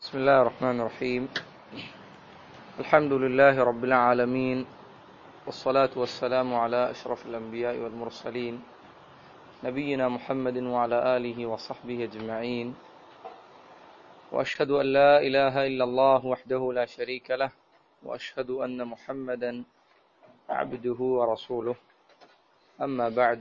بسم الله الرحمن الرحيم الحمد لله رب العالمين والصلاة والسلام على أشرف الأنبياء والمرسلين نبينا محمد وعلى آله وصحبه أجمعين وأشهد أن لا إله إلا الله وحده لا شريك له وأشهد أن محمدا عبده ورسوله أما بعد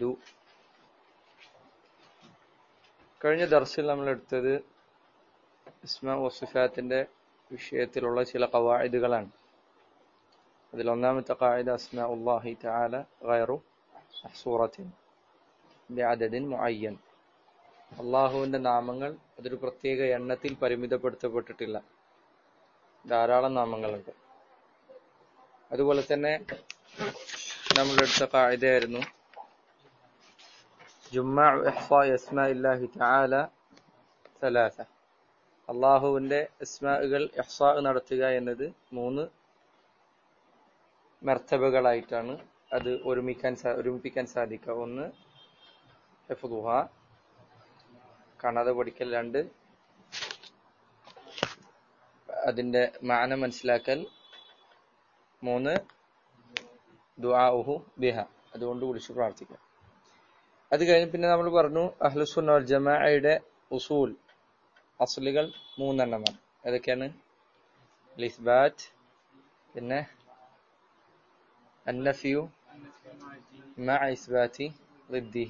കഴിഞ്ഞ ദർസിൽ നമ്മൾ എടുത്തത് ഇസ്മ വസിഫാത്തിന്റെ വിഷയത്തിലുള്ള ചില കവായിദുകളാണ് അതിൽ ഒന്നാമത്തെ കായിദ അസ്മ ഉള്ളാഹി തആല ഗൈറു മഹ്സൂറത്തിൻ ബിഅദദിൻ മുഅയ്യൻ അള്ളാഹുവിന്റെ നാമങ്ങൾ അതൊരു പ്രത്യേക എണ്ണത്തിൽ പരിമിതപ്പെടുത്തപ്പെട്ടിട്ടില്ല ധാരാളം നാമങ്ങളുണ്ട് അതുപോലെ തന്നെ നമ്മളെടുത്ത കായികയായിരുന്നു ജുമാ ഇഹ്സാഇ അസ്മാഇല്ലാഹി തആല സലാസ അള്ളാഹുവിന്റെ ഇസ്മാകൾ ഇഹ്സാ നടത്തുക എന്നത് മൂന്ന് മർത്തബകളായിട്ടാണ് അത് ഒരുമിക്കാൻ ഒരുമിപ്പിക്കാൻ സാധിക്കുക ഒന്ന് ഹെഫുദുഹ കാണാതെ പഠിക്കൽ രണ്ട് അതിന്റെ മാന മനസ്സിലാക്കൽ മൂന്ന് ദുആഉഹു ബിഹ അതുകൊണ്ട് വിളിച്ചു പ്രാർത്ഥിക്കാം അത് കഴിഞ്ഞ് പിന്നെ നമ്മൾ പറഞ്ഞു അഹ്ലുസുന്ന വൽ ജമാഅയുടെ ഉസൂൽ അസ്ലുകൾ മൂന്നെണ്ണമാണ് ഏതൊക്കെയാണ് ലിസ്ബാറ്റ് പിന്നെ അന്നഫിയു മഅ ഇസ്ബാറ്റി ضده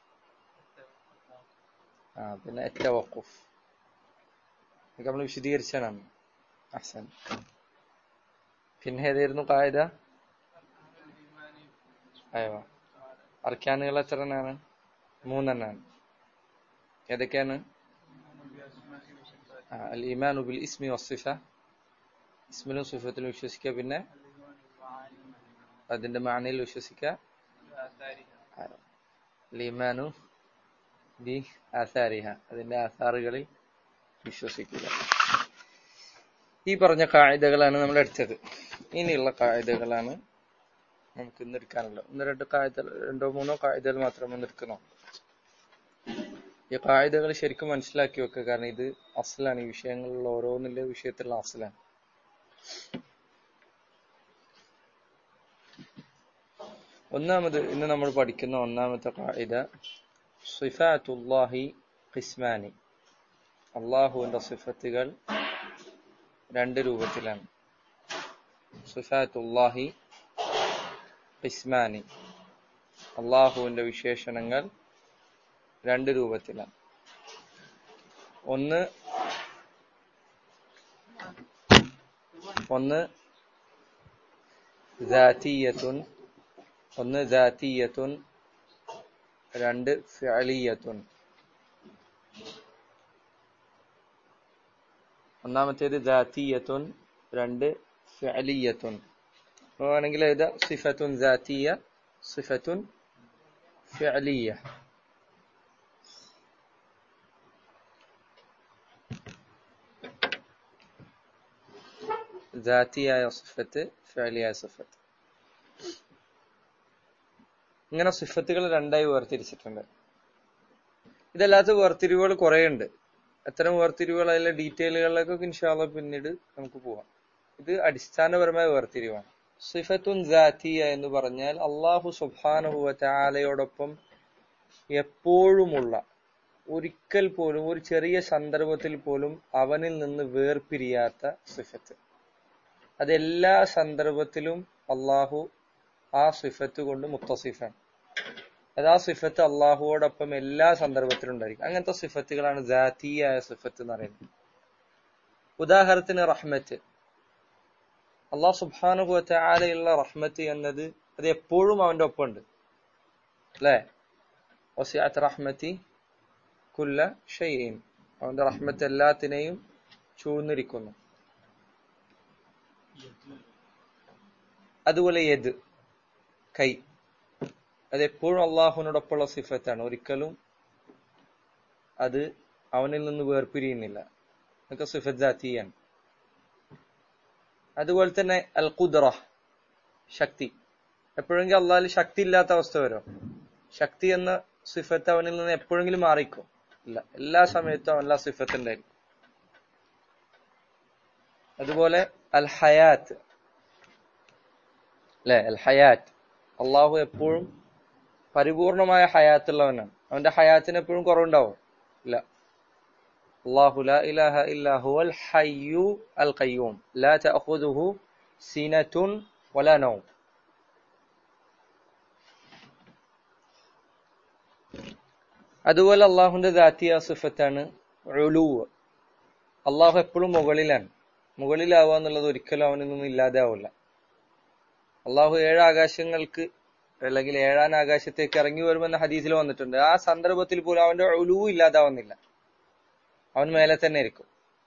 ആ പിന്നെ التوقف ഇതൊക്കെ നമ്മൾ വിശദീകരിച്ചാണ് അഹ്സൻ പിന്നെ ഏതായിരുന്നു കായിക അയ്യോ അർക്കാനുകൾ എത്ര എണ്ണാണ് മൂന്നെണ്ണാണ് ഏതൊക്കെയാണ് അൽ ഈമാനു ബിൽ ഇസ്മി വസിഫ ഇസ്മിലും സിഫത്തിലും വിശ്വസിക്കുക പിന്നെ അതിന്റെ മാനയിൽ വിശ്വസിക്കുക ലീമാനു ബി ആസാരിഹ അതിന്റെ ആസാറുകളിൽ വിശ്വസിക്കുക ഈ പറഞ്ഞ കായികകളാണ് നമ്മൾ എടുത്തത് ഇനിയുള്ള കായികകളാണ് നമുക്ക് ഇന്ന് എടുക്കാനുള്ളത് ഒന്ന് രണ്ട് കായിക രണ്ടോ മൂന്നോ കായികകൾ മാത്രം ഒന്ന് എടുക്കണോ ഈ കായികകൾ ശരിക്കും മനസ്സിലാക്കി വെക്കുക കാരണം ഇത് അസലാണ് ഈ വിഷയങ്ങളിലുള്ള ഓരോന്നിന്റെ വിഷയത്തിലുള്ള അസലാണ് ഒന്നാമത് ഇന്ന് നമ്മൾ പഠിക്കുന്ന ഒന്നാമത്തെ കായിക സിഫാത്തുല്ലാഹി ഖിസ്മാനി അള്ളാഹുവിന്റെ സിഫത്തുകൾ രണ്ട് രൂപത്തിലാണ് സിഫാത്തുല്ലാഹി ഖിസ്മാനി അള്ളാഹുവിന്റെ വിശേഷണങ്ങൾ രണ്ട് രൂപത്തിലാണ് ഒന്ന് ഒന്ന് ജാതീയത്തുൻ ഒന്ന് ജാതീയത്തുൻ രണ്ട് ഫിഅലിയത്തുൻ ഒന്നാമത്തേത് ജാതീയത്തുൻ രണ്ട് ഫിഅലിയത്തുൻ വേണമെങ്കിൽ എഴുതാ സിഫത്തുൻ ജാതീയ സിഫത്തുൻ ഫിഅലിയ ജാതിയായ സിഫത്ത് ഫിഅലിയായ സിഫത്ത് ഇങ്ങനെ സിഫത്തുകൾ രണ്ടായി വേർതിരിച്ചിട്ടുണ്ട് ഇതല്ലാത്ത വേർതിരിവുകൾ കുറെ ഉണ്ട് അത്തരം വേർതിരിവുകൾ അതിലെ ഡീറ്റെയിലുകളിലേക്കൊക്കെ ഇൻഷാല്ല പിന്നീട് നമുക്ക് പോവാം ഇത് അടിസ്ഥാനപരമായ വേർതിരിവാണ് സിഫത്തുൻ ജാത്തിയ എന്ന് പറഞ്ഞാൽ അള്ളാഹു സുബാനുഹുവ ചാലയോടൊപ്പം എപ്പോഴുമുള്ള ഒരിക്കൽ പോലും ഒരു ചെറിയ സന്ദർഭത്തിൽ പോലും അവനിൽ നിന്ന് വേർപിരിയാത്ത സിഫത്ത് അതെല്ലാ സന്ദർഭത്തിലും അള്ളാഹു ആ സിഫത്ത് കൊണ്ട് മുത്തസിഫാണ് അത് ആ സിഫത്ത് അള്ളാഹുവോടൊപ്പം എല്ലാ സന്ദർഭത്തിലും ഉണ്ടായിരിക്കും അങ്ങനത്തെ സിഫത്തുകളാണ് ജാതീയായ സിഫത്ത് എന്ന് പറയുന്നത് ഉദാഹരണത്തിന് റഹ്മത്ത് അള്ളാഹ് സുബാനുഭവത്തെ ആലയുള്ള റഹ്മത്ത് എന്നത് അത് എപ്പോഴും അവന്റെ ഒപ്പം ഉണ്ട് അല്ലേ വസിഅത്ത് റഹ്മത്തി കുല്ല ഷെയ്ൻ അവന്റെ റഹ്മത്ത് എല്ലാത്തിനെയും ചൂന്നിരിക്കുന്നു അതുപോലെ യദ് കൈ അത് എപ്പോഴും അള്ളാഹുവിനോടൊപ്പമുള്ള സിഫത്താണ് ഒരിക്കലും അത് അവനിൽ നിന്ന് വേർപിരിയുന്നില്ല അതൊക്കെ സിഫത്ത് ജാത്തിയാണ് അതുപോലെ തന്നെ അൽ ഖുദ്റ ശക്തി എപ്പോഴെങ്കിലും അള്ളാഹിൽ ശക്തി ഇല്ലാത്ത അവസ്ഥ വരും ശക്തി എന്ന സിഫത്ത് അവനിൽ നിന്ന് എപ്പോഴെങ്കിലും മാറിക്കും ഇല്ല എല്ലാ സമയത്തും അവൻ എല്ലാ സിഫത്ത് ഉണ്ടായിരിക്കും അതുപോലെ അൽ ഹയാത്ത് അല്ലെ അൽ ഹയാത്ത് അള്ളാഹു എപ്പോഴും പരിപൂർണമായ ഹയാത്തുള്ളവനാണ് അവന്റെ ഹയാത്തിന് എപ്പോഴും കുറവുണ്ടാവും ഇല്ല അള്ളാഹു ലാ ഇലാഹ ഇല്ലാ ഹുവൽ ഹയ്യു അൽ ഖയ്യൂം ലാ തഅഖുദുഹു സിനത്തുൻ വലാ നൗം അതുപോലെ അള്ളാഹുന്റെ ദാത്തിയ സിഫത്താണ് ഉലൂവ് അള്ളാഹു എപ്പോഴും മുകളിലാണ് മുകളിലാവുക എന്നുള്ളത് ഒരിക്കലും അവനിൽ നിന്നും ഇല്ലാതെ ആവില്ല അള്ളാഹു ഏഴ് ആകാശങ്ങൾക്ക് അല്ലെങ്കിൽ ഏഴാൻ ആകാശത്തേക്ക് ഇറങ്ങി വരുമെന്ന ഹദീസിൽ വന്നിട്ടുണ്ട് ആ സന്ദർഭത്തിൽ പോലും അവന്റെ ഉലൂവ് ഇല്ലാതാവുന്നില്ല അവൻ മേലെ തന്നെ ഇരിക്കും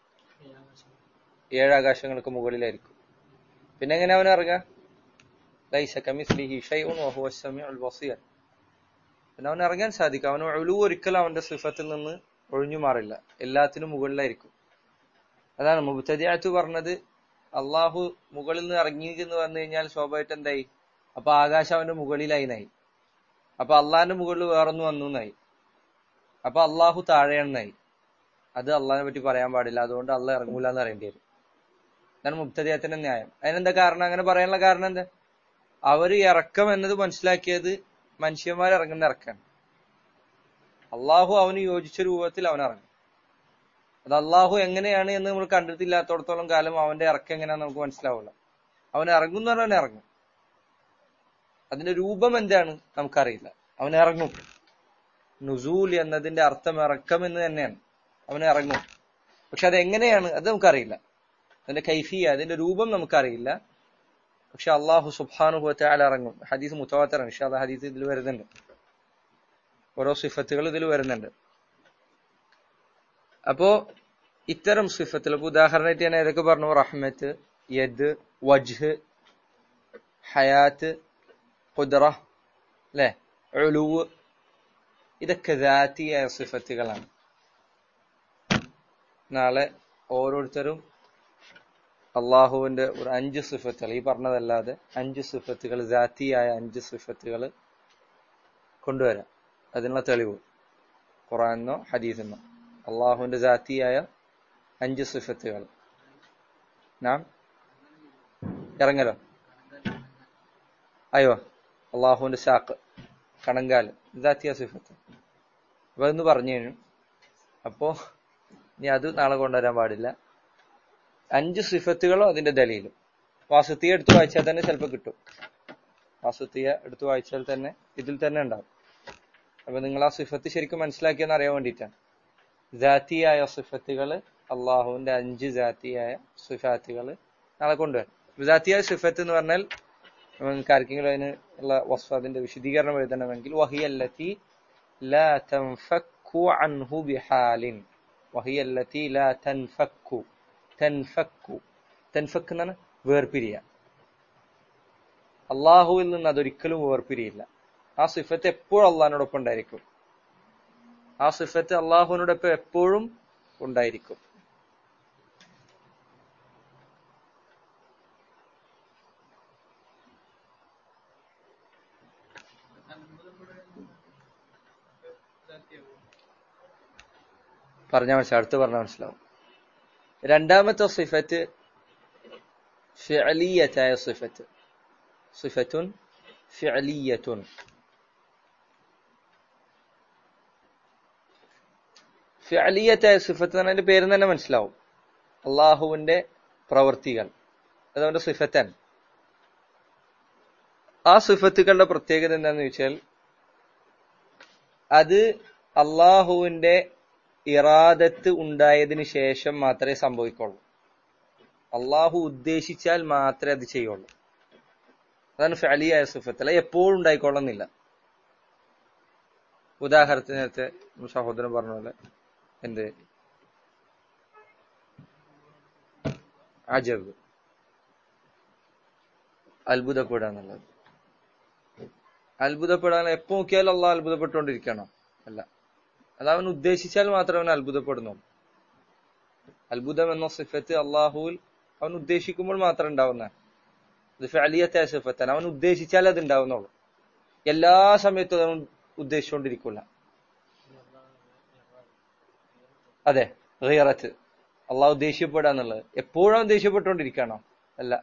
ഏഴ് ആകാശങ്ങൾക്ക് മുകളിലായിരിക്കും പിന്നെ എങ്ങനെ അവൻ ഇറങ്ങുക ലൈസ കമിസ്ലിഹി ഷൈഉൻ വഹുവ സമീഉൽ ബസീർ പിന്നെ അവൻ ഇറങ്ങാൻ സാധിക്കും അവന് ഒഴിവ് ഒരിക്കലും അവന്റെ സിഫത്തിൽ നിന്ന് ഒഴിഞ്ഞു മാറില്ല എല്ലാത്തിനും മുകളിലായിരിക്കും അതാണ് മുബത്തതിയാത്ത് പറഞ്ഞത് അള്ളാഹു മുകളിൽ നിന്ന് ഇറങ്ങി എന്ന് പറഞ്ഞു കഴിഞ്ഞാൽ സ്വാഭാവികമായിട്ട് എന്തായി അപ്പൊ ആകാശം അവന്റെ മുകളിലായി നായി അപ്പൊ അള്ളാഹിന്റെ മുകളിൽ വേറൊന്ന് വന്നു എന്നായി അപ്പൊ അള്ളാഹു താഴെയാണെന്നായി അത് അള്ളാഹിനെ പറ്റി പറയാൻ പാടില്ല അതുകൊണ്ട് അള്ളാഹ് ഇറങ്ങൂല എന്ന് പറയേണ്ടി വരും ഇതാണ് മുബ്തദിയത്തിന്റെ ന്യായം അതിനെന്താ കാരണം അങ്ങനെ പറയാനുള്ള കാരണം എന്താ അവര് ഇറക്കം എന്നത് മനസ്സിലാക്കിയത് മനുഷ്യന്മാർ ഇറങ്ങുന്ന ഇറക്കാണ് അള്ളാഹു അവന് യോജിച്ച രൂപത്തിൽ അവൻ ഇറങ്ങും അത് അള്ളാഹു എങ്ങനെയാണ് എന്ന് നമ്മൾ കണ്ടിട്ടില്ലാത്തടത്തോളം കാലം അവന്റെ ഇറക്കം എങ്ങനെയാന്ന് നമുക്ക് മനസ്സിലാവില്ല അവൻ ഇറങ്ങും എന്ന് പറഞ്ഞാൽ ഇറങ്ങും അതിന്റെ രൂപം എന്താണ് നമുക്കറിയില്ല അവൻ ഇറങ്ങും നുസൂൽ എന്നതിന്റെ അർത്ഥം ഇറക്കം എന്ന് തന്നെയാണ് അവൻ ഇറങ്ങും പക്ഷെ അത് എങ്ങനെയാണ് അത് നമുക്കറിയില്ല അതിന്റെ കൈഫിയ അതിന്റെ രൂപം നമുക്കറിയില്ല പക്ഷെ അള്ളാഹു സുബാനുഭവത്താൽ ഇറങ്ങും ഹദീസ് മുത്തവാത്തറാണ് പക്ഷെ അത് ഹദീസ് ഇതിൽ വരുന്നുണ്ട് ഓരോ സിഫത്തുകൾ ഇതിൽ വരുന്നുണ്ട് അപ്പോ ഇത്തരം സിഫത്തുകൾ ഇപ്പൊ ഉദാഹരണമായിട്ട് ഞാൻ ഏതൊക്കെ പറഞ്ഞു റഹ്മത്ത് യദ് വജ്ഹ് ഹയാത്ത് ഖുദ്റ അല്ലെ ഉലുവ് ഇതൊക്കെ ദാത്തിയായ സിഫത്തുകളാണ് നാളെ ഓരോരുത്തരും അള്ളാഹുവിന്റെ ഒരു അഞ്ച് സിഫത്തുകൾ ഈ പറഞ്ഞതല്ലാതെ അഞ്ച് സിഫത്തുകൾ ദാത്തിയായ അഞ്ച് സിഫത്തുകൾ കൊണ്ടുവരാം അതിനുള്ള തെളിവ് ഖുറാനോ ഹദീസെന്നോ അള്ളാഹുവിന്റെ ദാത്തിയായ അഞ്ച് സിഫത്തുകൾ നാം ഇറങ്ങലോ അയ്യോ അള്ളാഹുവിന്റെ ഷാക്ക് കണങ്കാല് ദാത്തിയ സിഫത്ത് അപ്പൊ അതൊന്ന് പറഞ്ഞു കഴിഞ്ഞു അപ്പോ ഇനി അത് നാളെ കൊണ്ടുവരാൻ പാടില്ല അഞ്ച് സിഫത്തുകളോ അതിന്റെ ദലീലും വാസുത്തിയ എടുത്തു വായിച്ചാൽ തന്നെ ചിലപ്പോൾ കിട്ടും വാസുത്തിയ എടുത്തു വായിച്ചാൽ തന്നെ ഇതിൽ തന്നെ ഉണ്ടാവും അപ്പൊ നിങ്ങൾ ആ സിഫത്ത് ശരിക്കും മനസ്സിലാക്കിയെന്ന് അറിയാൻ വേണ്ടിയിട്ടാണ് ജാത്തിയായ സിഫത്തുകൾ അള്ളാഹുവിന്റെ അഞ്ച് ജാത്തിയായ സിഫാത്തുകൾ നാളെ കൊണ്ടുവരും ജാത്തിയായ സിഫത്ത് എന്ന് പറഞ്ഞാൽ നിങ്ങൾക്ക് ആർക്കെങ്കിലും അതിന് ഉള്ള വസ്തു അതിന്റെ വിശദീകരണം എഴുതണമെങ്കിൽ വഹിയല്ലത്തി ലാ തൻഫക്കു അൻഹു ബിഹാലിൻ വഹിയല്ലത്തി ലാ തൻഫക്കു തൻഫക്കു തൻഫക്ക് എന്നാണ് വേർപിരിയ അള്ളാഹുവിൽ നിന്ന് അതൊരിക്കലും വേർപിരിയില്ല ആ സിഫത്ത് എപ്പോഴും അള്ളാഹിനോടൊപ്പം ഉണ്ടായിരിക്കും ആ സിഫത്ത് അള്ളാഹുവിനോടൊപ്പം എപ്പോഴും ഉണ്ടായിരിക്കും പറഞ്ഞാൽ മനസ്സിലാവും അടുത്ത് പറഞ്ഞാൽ മനസ്സിലാവും രണ്ടാമത്തെ സിഫത്ത് ഫിഅലിയത്തായ സിഫത്ത് സിഫത്തുൻ ഫിഅലിയത്തുൻ ഫിഅലിയത്തായ സിഫത്ത് എന്ന് അതിന്റെ പേര് തന്നെ മനസ്സിലാവും അള്ളാഹുവിന്റെ പ്രവൃത്തികൾ അതവന്റെ സിഫത്താണ് ആ സിഫത്തുകളുടെ പ്രത്യേകത എന്താന്ന് ചോദിച്ചാൽ അത് അള്ളാഹുവിന്റെ ഇറാദത്ത് ഉണ്ടായതിനു ശേഷം മാത്രമേ സംഭവിക്കുള്ളൂ അള്ളാഹു ഉദ്ദേശിച്ചാൽ മാത്രമേ അത് ചെയ്യുള്ളൂ അതാണ് ഫലിയായ സിഫത്ത് അല്ല എപ്പോഴും ഉണ്ടായിക്കൊള്ളുന്നില്ല ഉദാഹരണത്തിന് നേരത്തെ സഹോദരൻ പറഞ്ഞ പോലെ എന്ത് അജബ് അത്ഭുതപ്പെടുക എന്നുള്ളത് അത്ഭുതപ്പെടാൻ എപ്പോ നോക്കിയാലും അള്ളാഹ് അത്ഭുതപ്പെട്ടുകൊണ്ടിരിക്കണം അല്ല അത് അവൻ ഉദ്ദേശിച്ചാൽ മാത്രമേ അവൻ അത്ഭുതപ്പെടുന്നുള്ളൂ അത്ഭുതം എന്ന സിഫത്ത് അള്ളാഹുവിൽ അവൻ ഉദ്ദേശിക്കുമ്പോൾ മാത്രം ഉണ്ടാവുന്ന ഇത് ഫലിയത്തെ സിഫത്താണ് അവൻ ഉദ്ദേശിച്ചാൽ അത് ഉണ്ടാവുന്നുള്ളൂ എല്ലാ സമയത്തും അവൻ ഉദ്ദേശിച്ചുകൊണ്ടിരിക്കില്ല അതെ ഗീറത്ത് അള്ളാഹു ദേഷ്യപ്പെടുക എന്നുള്ളത് എപ്പോഴും അവൻ ദേഷ്യപ്പെട്ടുകൊണ്ടിരിക്കണോ അല്ല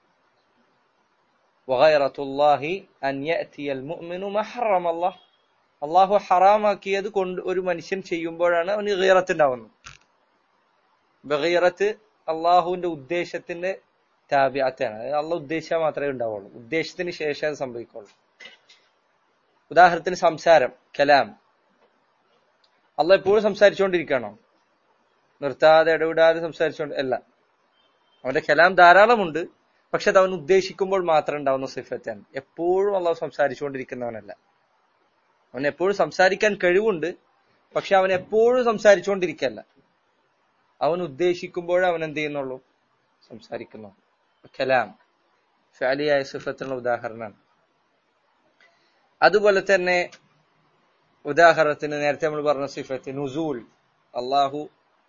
വഗൈറത്തുല്ലാഹി അൻ യഅതിയൽ മുഅ്മിനു മഹറമ അല്ലാഹ് അള്ളാഹു ഹറാമാക്കിയത് കൊണ്ട് ഒരു മനുഷ്യൻ ചെയ്യുമ്പോഴാണ് അവന് ഗീറത്ത് ഉണ്ടാവുന്നത് ബഗീറത്ത് അള്ളാഹുവിന്റെ ഉദ്ദേശത്തിന്റെ താബ്യാത്താണ് അതായത് അള്ളാഹ് ഉദ്ദേശിച്ചാൽ മാത്രമേ ഉണ്ടാവുള്ളൂ ഉദ്ദേശത്തിന് ശേഷം അത് സംഭവിക്കുള്ളൂ ഉദാഹരണത്തിന് സംസാരം കലാം അള്ളാഹ് എപ്പോഴും സംസാരിച്ചുകൊണ്ടിരിക്കണോ നിർത്താതെ ഇടവിടാതെ സംസാരിച്ചുകൊണ്ട് അല്ല അവന്റെ കലാം ധാരാളമുണ്ട് പക്ഷെ അത് അവൻ ഉദ്ദേശിക്കുമ്പോൾ മാത്രം ഉണ്ടാവുന്ന സിഫത്താണ് എപ്പോഴും അള്ളാഹു സംസാരിച്ചുകൊണ്ടിരിക്കുന്നവനല്ല അവൻ എപ്പോഴും സംസാരിക്കാൻ കഴിവുണ്ട് പക്ഷെ അവൻ എപ്പോഴും സംസാരിച്ചുകൊണ്ടിരിക്കല്ല അവൻ ഉദ്ദേശിക്കുമ്പോഴേ അവൻ എന്ത് ചെയ്യുന്നുള്ളൂ സംസാരിക്കുന്നു കലാം ഫാലിയായ സിഫത്തിനുള്ള ഉദാഹരണമാണ് അതുപോലെ തന്നെ ഉദാഹരണത്തിന് നേരത്തെ നമ്മൾ പറഞ്ഞ സിഫത്ത് നുസൂൽ അള്ളാഹു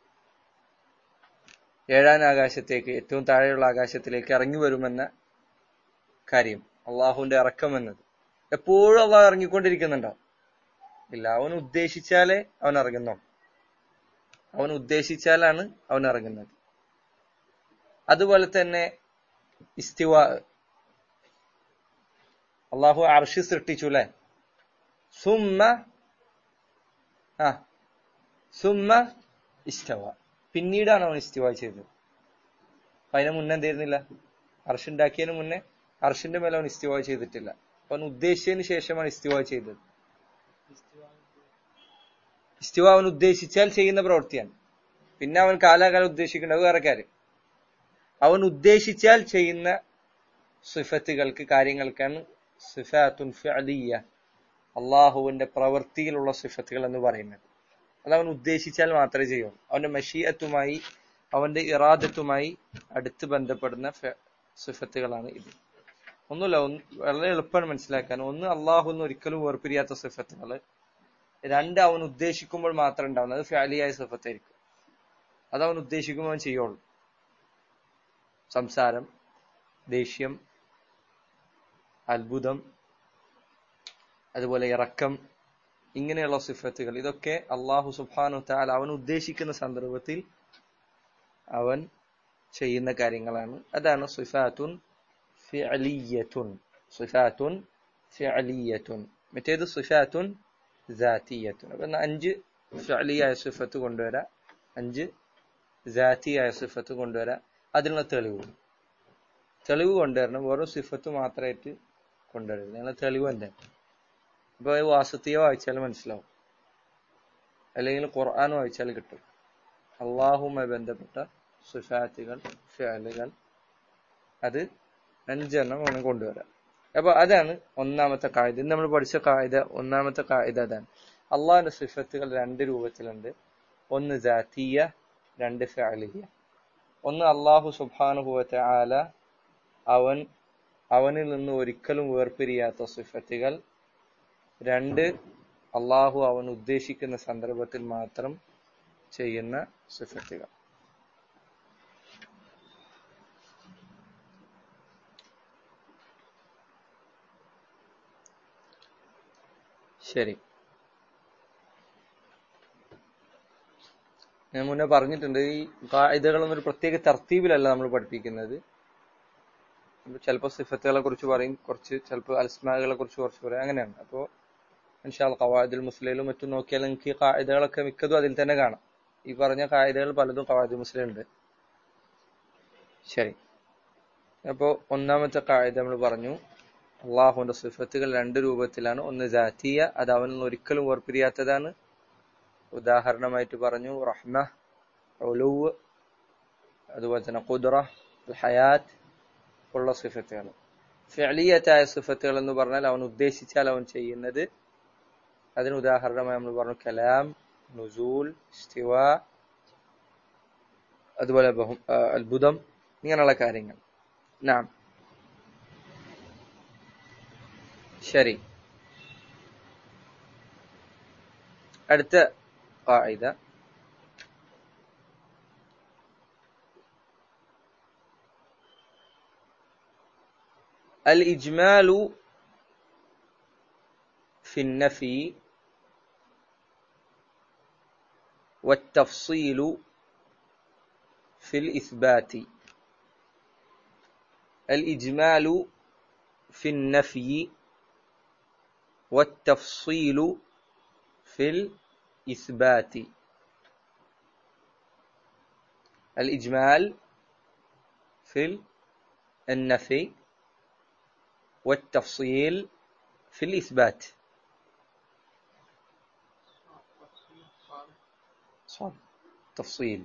ഏഴാം ആകാശത്തേക്ക് ഏറ്റവും താഴെയുള്ള ആകാശത്തിലേക്ക് ഇറങ്ങി വരുമെന്ന കാര്യം അള്ളാഹുവിന്റെ ഇറക്കം എന്നത് എപ്പോഴും അള്ളാഹു ഇറങ്ങിക്കൊണ്ടിരിക്കുന്നുണ്ടാവും ഇല്ല അവൻ ഉദ്ദേശിച്ചാലേ അവൻ ഇറങ്ങുന്നു അവൻ ഉദ്ദേശിച്ചാലാണ് അവൻ ഇറങ്ങുന്നത് അതുപോലെ തന്നെ ഇസ്തിവ അള്ളാഹു അർഷി സൃഷ്ടിച്ചു അല്ലെ സുമ്മ ആ സുമ്മ ഇസ്തവ പിന്നീടാണ് അവൻ ഇസ്തിവ ചെയ്തത് അപ്പൊ അതിന് മുന്നേ എന്തായിരുന്നില്ല അർഷുണ്ടാക്കിയതിന് മുന്നേ അർഷിന്റെ മേലെ അവൻ ഇസ്തിവ ചെയ്തിട്ടില്ല അപ്പൊ അവൻ ഉദ്ദേശിച്ചതിന് ശേഷമാണ് ഇസ്തിവ ചെയ്തത് ഇസ്തിവ അവൻ ഉദ്ദേശിച്ചാൽ ചെയ്യുന്ന പ്രവൃത്തിയാണ് പിന്നെ അവൻ കാലാകാലം ഉദ്ദേശിക്കേണ്ടത് വേറെ കാര്യം അവൻ ഉദ്ദേശിച്ചാൽ ചെയ്യുന്ന സിഫത്തുകൾക്ക് കാര്യങ്ങൾക്കാണ് സിഫാത്തുൻ ഫഅലിയ അള്ളാഹുവിന്റെ പ്രവൃത്തിയിലുള്ള സിഫത്തുകൾ എന്ന് പറയുന്നത് അത് അവൻ ഉദ്ദേശിച്ചാൽ മാത്രമേ ചെയ്യുള്ളൂ അവന്റെ മഷീയത്തുമായി അവന്റെ ഇറാദത്തുമായി അടുത്ത് ബന്ധപ്പെടുന്ന സിഫത്തുകളാണ് ഇത് ഒന്നുമില്ല ഒന്ന് വളരെ എളുപ്പമാണ് മനസ്സിലാക്കാൻ ഒന്ന് അള്ളാഹുന്ന് ഒരിക്കലും വേർപിരിയാത്ത സിഫത്തുകൾ രണ്ട് അവൻ ഉദ്ദേശിക്കുമ്പോൾ മാത്രം ഉണ്ടാവുന്നത് ഫാലിയായ സിഫത്തായിരിക്കും അത് അവൻ ഉദ്ദേശിക്കുമ്പോൾ അവൻ ചെയ്യുള്ളൂ സംസാരം ദേഷ്യം അത്ഭുതം അതുപോലെ ഇറക്കം ഇങ്ങനെയുള്ള സിഫത്തുകൾ ഇതൊക്കെ അള്ളാഹു സുബാനു താൽ അവൻ ഉദ്ദേശിക്കുന്ന സന്ദർഭത്തിൽ അവൻ ചെയ്യുന്ന കാര്യങ്ങളാണ് അതാണ് സിഫാത്തുൻ ഫിഅലിയത്തുൻ സിഫാത്തുൻ ഫിഅലിയത്തുൻ മറ്റേത് സിഫാത്തുൻ ജാത്തിയത്തുൻ അപ്പൊ അഞ്ച് ഫിഅലിയായ സിഫത്ത് കൊണ്ടുവരാം അഞ്ച് ജാത്തിയായ സിഫത്ത് കൊണ്ടുവരാം അതിനുള്ള തെളിവ് തെളിവ് കൊണ്ടുവരണം വെറും സിഫത്ത് മാത്രമായിട്ട് കൊണ്ടുവരരുത് നിങ്ങൾ തെളിവ് എന്താ ഇപ്പൊ വാസത്തിയ വായിച്ചാൽ മനസ്സിലാവും അല്ലെങ്കിൽ ഖുർആൻ വായിച്ചാൽ കിട്ടും അള്ളാഹുമായി ബന്ധപ്പെട്ട സുഫാത്തുകൾ ഫാലുകൾ അത് അഞ്ചെണ്ണം വേണം കൊണ്ടുവരാം അപ്പൊ അതാണ് ഒന്നാമത്തെ കായിക ഇന്ന് നമ്മൾ പഠിച്ച കായിക ഒന്നാമത്തെ കായിക അതാണ് അള്ളാഹിന്റെ സിഫത്തുകൾ രണ്ട് രൂപത്തിലുണ്ട് ഒന്ന് ജാത്തീയ രണ്ട് ഫാലിയ ഒന്ന് അള്ളാഹു സുബാനുഭവത്തെ ആല അവൻ അവനിൽ നിന്ന് ഒരിക്കലും വേർപിരിയാത്ത സിഫത്തുകൾ രണ്ട് അള്ളാഹു അവൻ ഉദ്ദേശിക്കുന്ന സന്ദർഭത്തിൽ മാത്രം ചെയ്യുന്ന സിഫത്തുകൾ ശരി ഞാൻ മുന്നേ പറഞ്ഞിട്ടുണ്ട് ഈ കായികകളൊന്നും ഒരു പ്രത്യേക തർത്തീബിലല്ല നമ്മൾ പഠിപ്പിക്കുന്നത് ചിലപ്പോൾ സിഫത്തുകളെ കുറിച്ച് പറയും കുറച്ച് ചിലപ്പോൾ അൽസ്മാകളെ കുറിച്ച് കുറച്ച് പറയും അങ്ങനെയാണ് അപ്പോൾ ഇൻഷാൽ ഖവാദിൽ മുസ്ലിലും മറ്റും നോക്കിയാൽ നിങ്ങൾക്ക് ഈ കായികകളൊക്കെ മിക്കതും അതിൽ തന്നെ കാണാം ഈ പറഞ്ഞ കായികകൾ പലതും ഖവാദിൽ മുസ്ലിമുണ്ട് ശരി അപ്പോൾ ഒന്നാമത്തെ കായിക നമ്മൾ പറഞ്ഞു അള്ളാഹുവിന്റെ സിഫത്തുകൾ രണ്ട് രൂപത്തിലാണ് ഒന്ന് ജാത്തിയ അത് അവനിൽ നിന്ന് ഒരിക്കലും വേർപിരിയാത്തതാണ് ഉദാഹരണമായിട്ട് പറഞ്ഞു റഹ്മ ഒലുവ് അതുപോലെ തന്നെ ഖുദ്റ ഹയാത്ത് ഉള്ള സിഫത്തുകൾ ഫിഅലിയത്തായ സിഫത്തുകൾ എന്ന് പറഞ്ഞാൽ അവൻ ഉദ്ദേശിച്ചാൽ അവൻ ചെയ്യുന്നത് അതിന് ഉദാഹരണമായി നമ്മൾ പറഞ്ഞു കലാം നുസൂൽ ഇസ്തിവ അതുപോലെ അത്ഭുതം ഇങ്ങനെയുള്ള കാര്യങ്ങൾ നാം ശരി അടുത്ത قاعدة الإجمال في النفي والتفصيل في الإثبات الإجمال في النفي والتفصيل في الإثبات الإجمال في النفي والتفصيل في الإثبات صاد تفصيل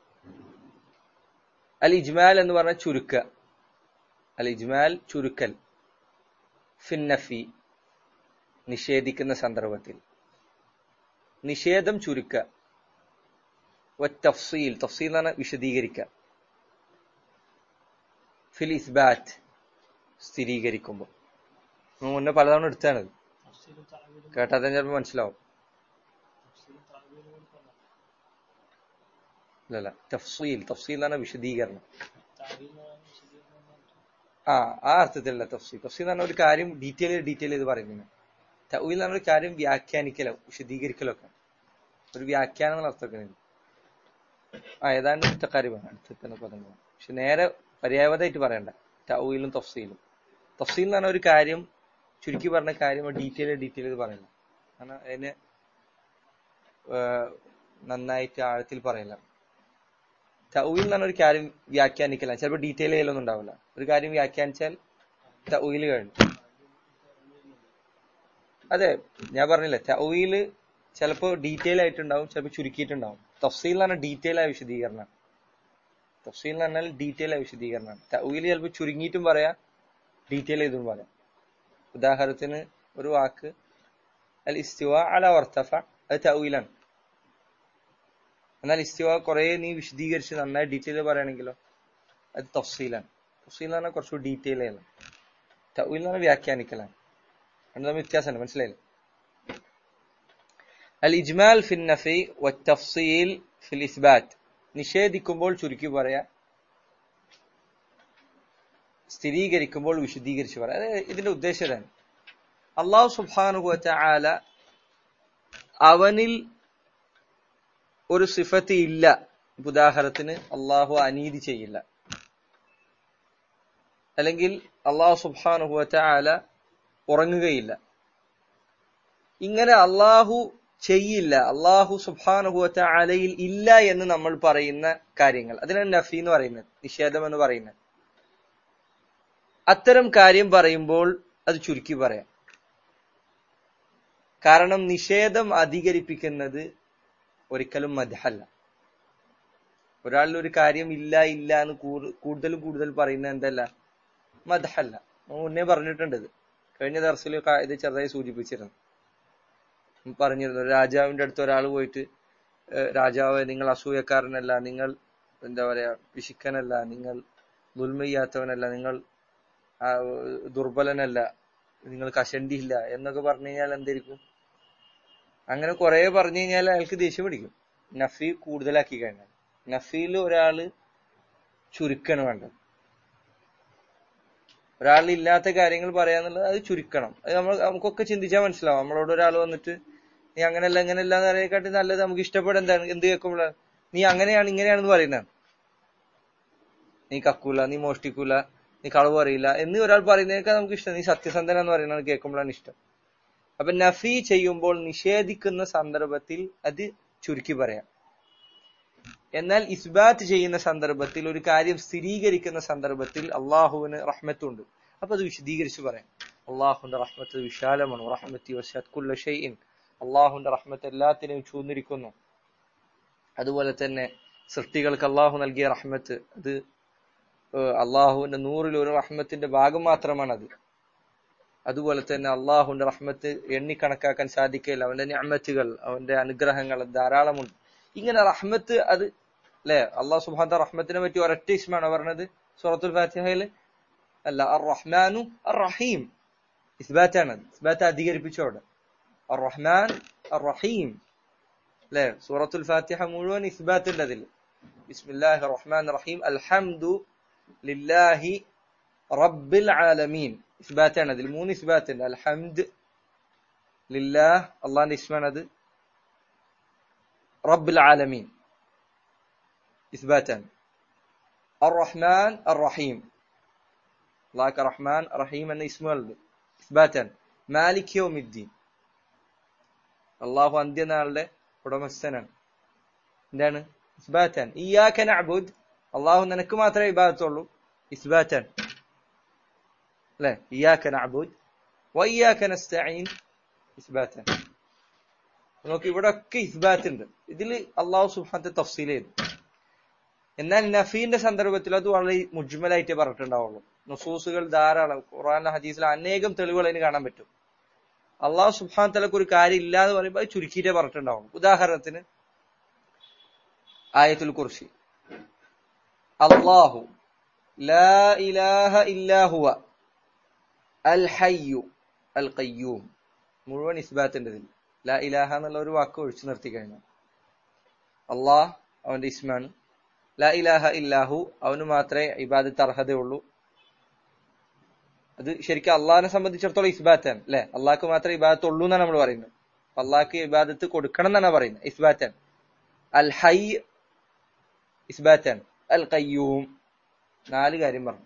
അൽ ഇജ്മാൽ എന്ന് പറഞ്ഞ ചുരുക്ക അൽ ഇജ്മാൽ ചുരുക്കൽ ഫിന്നഫി നിഷേധിക്കുന്ന സന്ദർഭത്തിൽ നിഷേധം ചുരുക്ക തഫ്സീൽ തഫ്സീൽ എന്ന് പറഞ്ഞാൽ വിശദീകരിക്ക ഫിൽ ഇസ്ബാറ്റ് സ്ഥിരീകരിക്കുമ്പോൾ മുന്നേ പലതവണ എടുത്താണ് കേട്ടാൽ തന്നെ ചിലപ്പോൾ മനസ്സിലാവും അല്ലല്ല തഫ്സീൽ തഫ്സീൽ എന്ന് പറഞ്ഞാൽ വിശദീകരണം ആ ആ അർത്ഥത്തിലല്ല തഫ്സീൽ തഫ്സീൽ എന്ന് പറഞ്ഞ ഒരു കാര്യം ഡീറ്റെയിൽ ഡീറ്റെയിൽ ചെയ്ത് പറയുന്നത് തൗയിൽ എന്ന് പറഞ്ഞ ഒരു കാര്യം വ്യാഖ്യാനിക്കലോ വിശദീകരിക്കലോ ഒക്കെ ഒരു വ്യാഖ്യാനം എന്നുള്ള അർത്ഥമൊക്കെ ആ ഏതാണ്ട് മുത്തക്കാരിമാണ് അടുത്ത പദങ്ങളാണ് പക്ഷെ നേരെ പര്യായവതായിട്ട് പറയണ്ട തൗയിലും തഫ്സീലും തഫ്സീൽ എന്ന് പറഞ്ഞ ഒരു കാര്യം ചുരുക്കി പറഞ്ഞ കാര്യം ഡീറ്റെയിൽ ഡീറ്റെയിൽ ചെയ്ത് പറയില്ല കാരണം അതിന് നന്നായിട്ട് ആഴത്തിൽ പറയില്ല തൗയിൽ എന്ന് പറഞ്ഞ ഒരു കാര്യം വ്യാഖ്യാനിക്കല ചിലപ്പോൾ ഡീറ്റെയിൽ ചെയ്യലൊന്നും ഉണ്ടാവില്ല ഒരു കാര്യം വ്യാഖ്യാനിച്ചാൽ തൗയിൽ കഴിഞ്ഞു അതെ ഞാൻ പറഞ്ഞില്ലേ തൗയിൽ ചിലപ്പോൾ ഡീറ്റെയിൽ ആയിട്ടുണ്ടാവും ചിലപ്പോൾ ചുരുക്കിയിട്ടുണ്ടാവും തഫ്സീൽ എന്ന് പറഞ്ഞാൽ ഡീറ്റെയിൽ ആയ വിശദീകരണം തഫ്സീൽ എന്ന് പറഞ്ഞാൽ ഡീറ്റെയിൽ ആയ വിശദീകരണമാണ് തൗയിൽ ചിലപ്പോൾ ചുരുങ്ങിയിട്ടും പറയാം ഡീറ്റെയിൽ ചെയ്തും പറയാം ഉദാഹരണത്തിന് ഒരു വാക്ക് അൽ ഇസ്തിവ അല വർത്തഫ അത് തൗയിലാണ് എന്നാൽ ഇസ്തിവ കുറെ നീ വിശദീകരിച്ച് നന്നായി ഡീറ്റെയിൽ പറയുകയാണെങ്കിലോ അത് തഫ്സീലാണ് തഫ്സീൽ എന്ന് പറഞ്ഞാൽ കുറച്ചുകൂടി ഡീറ്റെയിൽ ആണ് തൗയിൽ എന്ന് പറഞ്ഞാൽ വ്യാഖ്യാനിക്കലാണ് രണ്ടും തമ്മിൽ വ്യത്യാസമുണ്ട് മനസ്സിലായില്ലേ അൽ ഇജ്മാൽ ഫിൻ നഫി തഫ്സീൽ ഫിൽ ഇസ്ബാറ്റ് നിഷേധിക്കുമ്പോൾ ചുരുക്കി പറയാ സ്ഥിരീകരിക്കുമ്പോൾ വിശദീകരിച്ച് പറയാം അതായത് ഇതിന്റെ ഉദ്ദേശം ഇതാണ് അള്ളാഹു സുബാനുഭവത്തെ ആല അവനിൽ ഒരു സിഫത്ത് ഇല്ല ഉദാഹരണത്തിന് അള്ളാഹു അനീതി ചെയ്യില്ല അല്ലെങ്കിൽ അള്ളാഹു സുബാനുഭവത്തെ ആല ഉറങ്ങുകയില്ല ഇങ്ങനെ അള്ളാഹു ചെയ്യില്ല അള്ളാഹു സുബാനുഭവത്തെ ആലയിൽ ഇല്ല എന്ന് നമ്മൾ പറയുന്ന കാര്യങ്ങൾ അതിനാണ് നഫി എന്ന് പറയുന്നത് നിഷേധം എന്ന് പറയുന്നത് അത്തരം കാര്യം പറയുമ്പോൾ അത് ചുരുക്കി പറയാം കാരണം നിഷേധം അധികരിപ്പിക്കുന്നത് ഒരിക്കലും മദ്ഹല്ല ഒരാളിൽ ഒരു കാര്യം ഇല്ല ഇല്ല എന്ന് കൂടുതലും കൂടുതൽ പറയുന്നത് എന്തല്ല മദ്ഹല്ല മുന്നേ പറഞ്ഞിട്ടുണ്ട് ഇത് കഴിഞ്ഞ ദർസിൽ ഇത് ചെറുതായി സൂചിപ്പിച്ചിരുന്നു പറഞ്ഞിരുന്നു രാജാവിന്റെ അടുത്ത് ഒരാൾ പോയിട്ട് രാജാവ് നിങ്ങൾ അസൂയക്കാരനല്ല നിങ്ങൾ എന്താ പറയാ പിശുക്കനല്ല നിങ്ങൾ ദുൽമയ്യാത്തവനല്ല നിങ്ങൾ ദുർബലനല്ല നിങ്ങൾ കഷണ്ടിയില്ല എന്നൊക്കെ പറഞ്ഞു കഴിഞ്ഞാൽ എന്തായിരിക്കും അങ്ങനെ കുറെ പറഞ്ഞു കഴിഞ്ഞാൽ അയാൾക്ക് ദേഷ്യം പിടിക്കും നഫി കൂടുതലാക്കി കഴിഞ്ഞാൽ നഫിയിൽ ഒരാള് ചുരുക്കണം വേണ്ടത് ഒരാളിൽ ഇല്ലാത്ത കാര്യങ്ങൾ പറയാന്നുള്ളത് അത് ചുരുക്കണം അത് നമ്മൾ നമുക്കൊക്കെ ചിന്തിച്ചാൽ മനസ്സിലാവും നമ്മളോട് ഒരാൾ വന്നിട്ട് നീ അങ്ങനെയല്ല ഇങ്ങനെയല്ല എന്ന് അറിയാക്കാട്ടി നല്ലത് നമുക്ക് ഇഷ്ടപ്പെടും എന്താണ് എന്ത് കേൾക്കുമ്പോഴാണ് നീ അങ്ങനെയാണ് ഇങ്ങനെയാണെന്ന് പറയുന്നതാണ് നീ കക്കൂല നീ മോഷ്ടിക്കൂല നീ കളവ് പറയില്ല എന്ന് ഒരാൾ പറയുന്നതിനേക്കാൾ നമുക്ക് ഇഷ്ടം നീ സത്യസന്ധന എന്ന് പറയുന്നത് കേൾക്കുമ്പോഴാണ് ഇഷ്ടം അപ്പൊ നഫി ചെയ്യുമ്പോൾ നിഷേധിക്കുന്ന സന്ദർഭത്തിൽ അത് ചുരുക്കി പറയാം എന്നാൽ ഇസ്ബാത്ത് ചെയ്യുന്ന സന്ദർഭത്തിൽ ഒരു കാര്യം സ്ഥിരീകരിക്കുന്ന സന്ദർഭത്തിൽ അള്ളാഹുവിന് റഹ്മത്തുണ്ട് അപ്പൊ അത് വിശദീകരിച്ച് പറയാം അള്ളാഹുന്റെ റഹ്മത്ത് വിശാലമാണ് റഹ്മത്തി വശാത്കുല്ല ഷെയ്ൻ അള്ളാഹുന്റെ റഹ്മത്ത് എല്ലാത്തിനെയും ചൂന്നിരിക്കുന്നു അതുപോലെ തന്നെ സൃഷ്ടികൾക്ക് അള്ളാഹു നൽകിയ റഹ്മത്ത് അത് അള്ളാഹുവിന്റെ നൂറിൽ ഒരു റഹ്മത്തിന്റെ ഭാഗം മാത്രമാണ് അത് അതുപോലെ തന്നെ അള്ളാഹുവിന്റെ റഹ്മത്ത് എണ്ണിക്കണക്കാക്കാൻ സാധിക്കില്ല അവന്റെ ഞാമത്തുകൾ അവന്റെ അനുഗ്രഹങ്ങൾ ധാരാളമുണ്ട് ഇങ്ങനെ റഹ്മത്ത് അത് അല്ലെ അള്ളാഹു സുബാന്റെ റഹ്മത്തിനെ പറ്റി ഒരൊറ്റ ഇസ്മാണോ പറഞ്ഞത് സൂറത്തുൽ ഫാത്തിഹയില് അല്ല അർ റഹ്മാനു അർ റഹീം ഇസ്ബാറ്റാണ് ഇസ്ബാറ്റ് അധികരിപ്പിച്ചു അവിടെ അർ റഹ്മാൻ അർ റഹീം അല്ലെ സൂറത്തുൽ ഫാത്തിഹ മുഴുവൻ ഇസ്ബാത്ത് ഉണ്ട് അതിൽ ബിസ്മില്ലാഹി റഹ്മാൻ റഹീം അൽഹംദു ലില്ലാഹി റബ്ബിൽ ആലമീൻ ഇസ്ബാറ്റാണ് അതിൽ മൂന്ന് ഇസ്ബാത്ത് ഉണ്ട് അൽഹംദ് ലില്ലാഹ് അള്ളാന്റെ ഇസ്മാണ് അത് റബ്ബുൽ ആലമീൻ ഇസ്ബാറ്റാണ് അർ റഹ്മാൻ അർ റഹീം അള്ളാഹ് റഹ്മാൻ റഹീം എന്ന ഇസ്മുകളുണ്ട് ഇസ്ബാറ്റാൻ മാലിക് യൗമിദ്ദീൻ അള്ളാഹു അന്ത്യനാളുടെ ഉടമസ്ഥനാണ് എന്താണ് ഇസ്ബാറ്റാൻ ഇയാക്ക നഅബുദ് അള്ളാഹു നിനക്ക് മാത്രമേ ഇബാദത്തുള്ളൂ ഇസ്ബാറ്റാൻ അല്ലെ ഇയാക്ക നഅബുദ് വയ്യാക്ക നസ്തഈൻ ഇസ്ബാറ്റാൻ നോക്കി ഇവിടെ ഒക്കെ ഇസ്ബാത്ത് ഉണ്ട് ഇതിൽ അള്ളാഹു സുബ്ഹാനത്തെ തഫ്സീൽ ചെയ്തു എന്നാൽ നഫീന്റെ സന്ദർഭത്തിൽ അത് വളരെ മുജ്മലായിട്ട് പറഞ്ഞിട്ടുണ്ടാവുള്ളൂ നുസൂസുകൾ ധാരാളം ഖുർആൻ ഹദീസിൽ അനേകം തെളിവുകൾ അതിന് കാണാൻ പറ്റും അള്ളാഹു സുബ്ഹാൻ തലക്ക് ഒരു കാര്യം ഇല്ല എന്ന് പറയുമ്പോൾ അത് ചുരുക്കിയിട്ടേ പറഞ്ഞിട്ടുണ്ടാവുള്ളൂ ഉദാഹരണത്തിന് ആയത്തുൽ കുർസി അള്ളാഹു ലാ ഇലാഹ ഇല്ലാഹുവ അൽ ഹയ്യു അൽ ഖയ്യൂം മുഴുവൻ ഇസ്ബാത്തിന്റെ ഇതിൽ ലാ ഇലാഹ എന്നുള്ള ഒരു വാക്ക് ഒഴിച്ചു നിർത്തി കഴിഞ്ഞാൽ അള്ളാഹ് അവന്റെ ഇസ്മാണ് ലാ ഇലാഹ ഇല്ലാഹു അവന് മാത്രമേ ഇബാദത്ത് അർഹതയുള്ളൂ അത് ശരിക്കും അള്ളാഹിനെ സംബന്ധിച്ചിടത്തോളം ഇസ്ബാറ്റാൻ അല്ലെ അള്ളാഹ്ക്ക് മാത്രമേ ഇബാദത്ത് ഉള്ളൂ എന്നാണ് നമ്മൾ പറയുന്നത് അള്ളാഹ്ക്ക് ഇബാദത്ത് കൊടുക്കണം എന്നാണ് പറയുന്നത് ഇസ്ബാറ്റാൻ അൽ ഹൈ ഇസ്ബാറ്റാൻ അൽ ഖയ്യൂം നാല് കാര്യം പറഞ്ഞു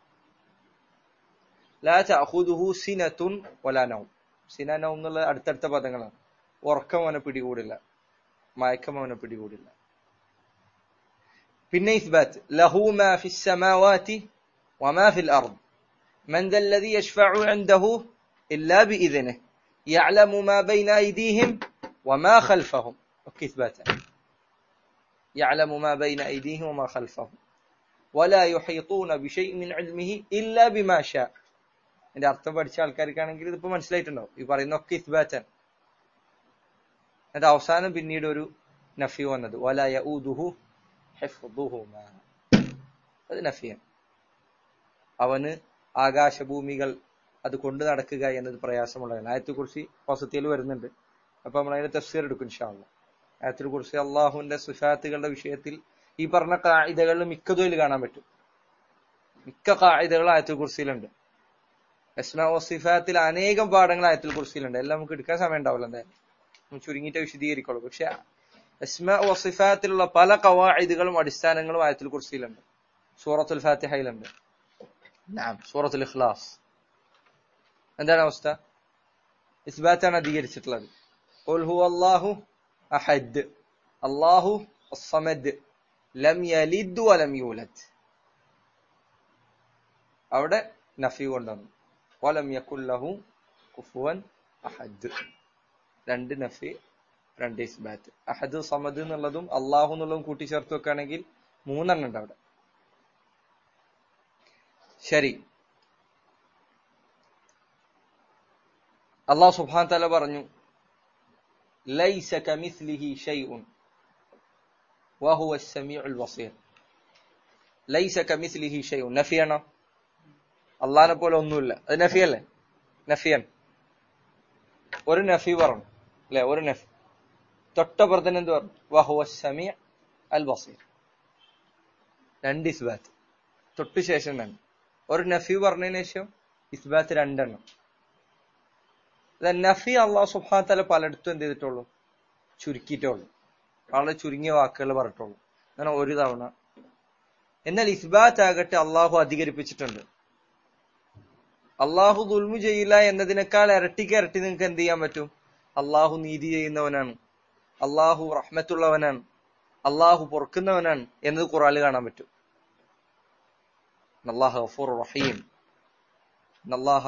ലാ തഅഖുദുഹു സിനത്തുൻ വലാ നൗം സിന നൗം എന്നുള്ള അടുത്തടുത്ത പദങ്ങളാണ് ഉറക്കം അവനെ പിടികൂടില്ല മയക്കം അവനെ പിടികൂടില്ല പിന്നെ ഇസ്ബാത്ത് ലഹു മാ ഫിസ് സമാവാതി വമാ ഫിൽ അർദ് من ذا الذي يشفع عنده إلا بإذنه يعلم ما بين أيديهم وما خلفهم إثباتا يعلم ما بين أيديهم وما خلفهم ولا يحيطون بشيء من علمه إلا بما شاء എന്റെ അർത്ഥം പഠിച്ച ആൾക്കാർക്കാണെങ്കിൽ ഇതിപ്പോ മനസ്സിലായിട്ടുണ്ടാവും ഈ പറയുന്നൊക്കെ ഇസ്ബാറ്റൻ എന്നിട്ട് അവസാനം പിന്നീട് ഒരു നഫി വന്നത് വല യഊദുഹു ഹിഫ്ദുഹുമാ അത് നഫിയാണ് അവന് ആകാശഭൂമികൾ അത് കൊണ്ടു നടക്കുക എന്നത് പ്രയാസമുള്ളതാണ് ആയത്തെ കുറിച്ച് വസത്തിയിൽ വരുന്നുണ്ട് അപ്പൊ നമ്മൾ അതിന്റെ തഫ്സീർ എടുക്കും ഇൻഷാല്ല ആയത്തിനെ കുറിച്ച് അള്ളാഹുവിന്റെ സുഷാത്തുകളുടെ വിഷയത്തിൽ ഈ പറഞ്ഞ കായികകളിൽ മിക്കതും കാണാൻ പറ്റും മിക്ക കായികകൾ ആയത്തിൽ കുറിച്ചിലുണ്ട് എസ്മാ വസിഫാത്തിൽ അനേകം പാഠങ്ങൾ ആയത്തിൽ കുറിച്ചിലുണ്ട് എല്ലാം നമുക്ക് എടുക്കാൻ സമയം ഉണ്ടാവില്ല എന്തായാലും ചുരുങ്ങിയിട്ട് വിശദീകരിക്കുള്ളൂ പക്ഷെ എസ്മാ വസിഫാത്തിലുള്ള പല കവായിദുകളും അടിസ്ഥാനങ്ങളും ആയത്തിൽ കുറിച്ചിലുണ്ട് സൂറത്തുൽ ഫാത്തിഹയിലുണ്ട് نعم سورة الإخلاص എന്താണ് അവസ്ഥ ഇസ്ബാത്താണ് അധികരിച്ചിട്ടുള്ളത് قل هو الله أحد الله الصمد لم يلد ولم يولد അവിടെ നഫി കൊണ്ടുവന്നു ولم يكن له كفوا أحد രണ്ട് നഫി രണ്ട് ഇസ്ബാത്ത് അഹദ് സമദ് എന്നുള്ളതും അള്ളാഹു എന്നുള്ളതും കൂട്ടിച്ചേർത്ത് വെക്കുകയാണെങ്കിൽ മൂന്നെണ്ണം ഉണ്ട് അവിടെ ശരി അള്ളാഹു സുബ്ഹാൻ തല പറഞ്ഞു ലൈസ കമിസ്ലിഹി ഷൈഉൻ വഹുവ സമീഉൽ ബസീർ ലൈസ കമിസ്ലിഹി ഷൈഉൻ നഫിയാണോ അള്ളാഹിനെ പോലെ ഒന്നുമില്ല അത് നഫിയല്ലേ നഫിയൻ ഒരു നഫി പറഞ്ഞു അല്ലെ ഒരു നഫി തൊട്ടപ്പുറത്തിന് എന്ത് പറഞ്ഞു വഹുവ സമീ അൽ ബസീർ രണ്ട് ഇസ്ബാത്ത് തൊട്ടു ശേഷം രണ്ട് ഒരു നഫി പറഞ്ഞതിന് ശേഷം ഇസ്ബാത്ത് രണ്ടെണ്ണം നഫി അള്ളാഹു സുബ്ഹാന തല പലയിടത്തും എന്ത് ചെയ്തിട്ടുള്ളൂ ചുരുക്കിയിട്ടുള്ളൂ വളരെ ചുരുങ്ങിയ വാക്കുകൾ പറഞ്ഞിട്ടുള്ളൂ അങ്ങനെ ഒരു തവണ എന്നാൽ ഇസ്ബാത്ത് ആകട്ടെ അള്ളാഹു അധികരിപ്പിച്ചിട്ടുണ്ട് അള്ളാഹു ദുൽമു ചെയ്യില്ല എന്നതിനേക്കാൾ ഇരട്ടിക്ക് ഇരട്ടി നിങ്ങൾക്ക് എന്ത് ചെയ്യാൻ പറ്റും അള്ളാഹു നീതി ചെയ്യുന്നവനാണ് അള്ളാഹു റഹ്മത്തുള്ളവനാണ് അള്ളാഹു പൊറുക്കുന്നവനാണ് എന്നത് ഖുറാനിൽ കാണാൻ പറ്റും الله غفور رحيم ان الله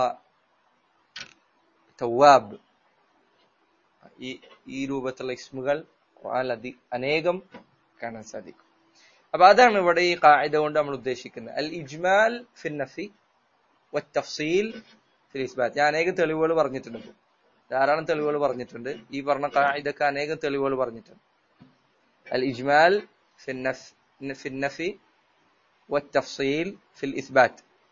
തവാബ് ഈ ഈ രൂപത്തിലുള്ള ഇസ്മുകൾ ഖുർആനിൽ അതി അനേകം കാണാൻ സാധിക്കും അപ്പൊ അതാണ് ഇവിടെ ഈ കായിക കൊണ്ട് നമ്മൾ ഉദ്ദേശിക്കുന്നത് അൽ ഇജ്മാൽ ഫിൻ നഫി തഫ്സീൽ ഫിൽ ഇസ്ബാത്ത് ഞാൻ അനേകം തെളിവുകൾ പറഞ്ഞിട്ടുണ്ട് ധാരാളം തെളിവുകൾ പറഞ്ഞിട്ടുണ്ട് ഈ പറഞ്ഞ കായികക്ക് അനേകം തെളിവുകൾ പറഞ്ഞിട്ടുണ്ട് അൽ ഇജ്മാൽ ഫിൻ നഫി والتفصيل في الإثبات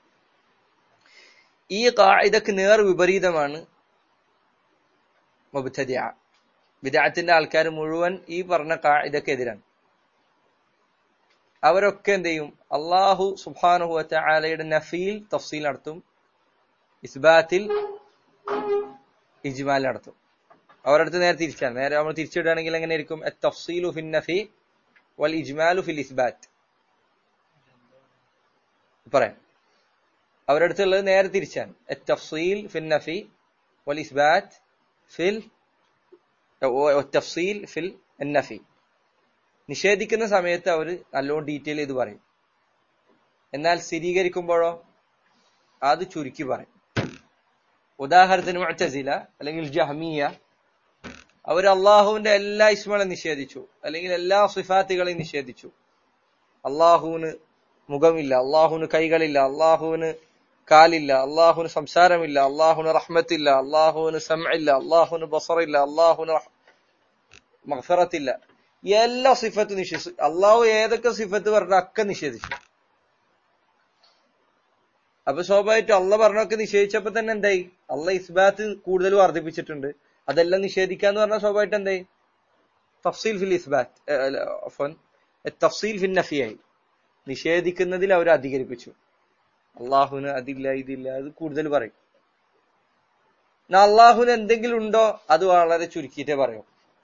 ഈ കായിദക്ക് നേർ വിപരീതമാണ് മുബ്തദിഅ വിദഅത്തിന്റെ ആൾക്കാർ മുഴുവൻ ഈ പറഞ്ഞ കായിദക്ക് എതിരാണ് അവരൊക്കെ എന്ത് ചെയ്യും അള്ളാഹു സുബ്ഹാനഹു വതആലയുടെ നഫീൽ തഫ്സീൽ നടത്തും ഇസ്ബാത്തിൽ ഇജ്മാൽ നടത്തും അവരടുത്ത് നേരെ തിരിച്ചാണ് നേരെ നമ്മൾ തിരിച്ചിടുകയാണെങ്കിൽ എങ്ങനെയായിരിക്കും തഫ്സീലു ഫിൻ നഫി വൽ ഇജ്മാലു ഫിൽ ഇസ്ബാത്ത് പറയാം അവരുടെ അടുത്തുള്ളത് നേരെ തിരിച്ചാണ് തഫ്സീൽ ഫിൽ നഫി വൽ ഇസ്ബാത്ത് ഫിൽ തഫ്സീൽ ഫിൽ നഫി നിഷേധിക്കുന്ന സമയത്ത് അവർ നല്ലോണം ഡീറ്റെയിൽ ചെയ്ത് പറയും എന്നാൽ സ്ഥിരീകരിക്കുമ്പോഴോ അത് ചുരുക്കി പറയും ഉദാഹരണത്തിന് മുഅ്തസില അല്ലെങ്കിൽ ജഹ്മിയ അവർ അള്ളാഹുവിന്റെ എല്ലാ ഇസ്മകളെ നിഷേധിച്ചു അല്ലെങ്കിൽ എല്ലാ സിഫാത്തുകളെയും നിഷേധിച്ചു അള്ളാഹുവിന് മുഖമില്ല അള്ളാഹുവിന് കൈകളില്ല അള്ളാഹുവിന് കാലില്ല അള്ളാഹുവിന് സംസാരമില്ല അള്ളാഹുവിന് റഹ്മത്തില്ല അള്ളാഹുവിന് സമഇല്ല അള്ളാഹുവിന് ബസറില്ല അള്ളാഹുവിന് മഹഫറത്തില്ല എല്ലാ സിഫത്ത് നിഷേധിച്ചു അള്ളാഹു ഏതൊക്കെ സിഫത്ത് പറഞ്ഞ ഒക്കെ നിഷേധിച്ചു അപ്പൊ സ്വാഭാവികമായിട്ടും അള്ള പറഞ്ഞൊക്കെ നിഷേധിച്ചപ്പോ തന്നെ എന്തായി അള്ള ഇസ്ബാത്ത് കൂടുതൽ വർദ്ധിപ്പിച്ചിട്ടുണ്ട് അതെല്ലാം നിഷേധിക്കാന്ന് പറഞ്ഞാൽ സ്വാഭാവികമായിട്ട് എന്തായി തഫ്സീൽ ഫിൽ ഇസ്ബാത്ത് തഫ്സീൽ ഫിൽ നഫിയായി നിഷേധിക്കുന്നതിൽ അവർ അധികരിപ്പിച്ചു അള്ളാഹുന് അതില്ല ഇതില്ല അത് കൂടുതൽ പറയും എന്നാ അള്ളാഹുന് എന്തെങ്കിലും ഉണ്ടോ അത് വളരെ ചുരുക്കിയിട്ടേ പറയൂ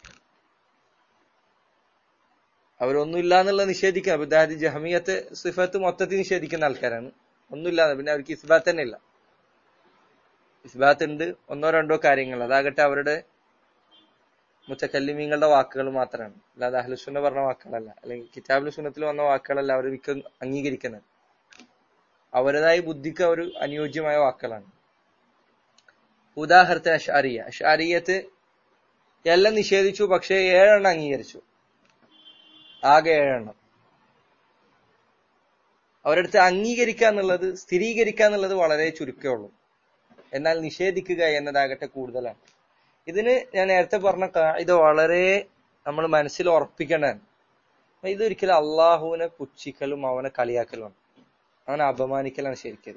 അവരൊന്നുമില്ല എന്നുള്ളത് നിഷേധിക്കുക അപ്പൊ അതായത് ജഹമിയത്ത് സിഫത്ത് മൊത്തത്തിൽ നിഷേധിക്കുന്ന ആൾക്കാരാണ് ഒന്നുമില്ല പിന്നെ അവർക്ക് ഇസ്ബാത്ത് തന്നെ ഇല്ല ഇസ്ബാത്ത് ഉണ്ട് ഒന്നോ രണ്ടോ കാര്യങ്ങൾ അതാകട്ടെ അവരുടെ മുത്തക്കല്ലിമീങ്ങളുടെ വാക്കുകൾ മാത്രമാണ് അല്ലാതെ അഹ്ലുസുന്ന പറഞ്ഞ വാക്കുകളല്ല അല്ലെങ്കിൽ കിതാബുൽ സുന്നത്തിൽ വന്ന വാക്കുകളല്ല അവർ മിക്ക അംഗീകരിക്കുന്നത് അവരുടേതായ ബുദ്ധിക്ക് ഒരു അനുയോജ്യമായ വാക്കുകളാണ് ഉദാഹരണത്തിന് അഷാരിയ അഷാരിയത്ത് എല്ലാം നിഷേധിച്ചു പക്ഷേ ഏഴെണ്ണം അംഗീകരിച്ചു ആകെ ഏഴെണ്ണം അവരടുത്ത് അംഗീകരിക്കുക എന്നുള്ളത് സ്ഥിരീകരിക്കുക എന്നുള്ളത് വളരെ ചുരുക്കമേ ഉള്ളൂ എന്നാൽ നിഷേധിക്കുക എന്നതാകട്ടെ കൂടുതലാണ് ഇതിന് ഞാൻ നേരത്തെ പറഞ്ഞ ഇത് വളരെ നമ്മൾ മനസ്സിൽ ഉറപ്പിക്കേണ്ടതാണ് ഇതൊരിക്കലും അള്ളാഹുവിനെ പുച്ഛിക്കലും അവനെ കളിയാക്കലുമാണ് അവനെ അപമാനിക്കലാണ് ശരിക്കത്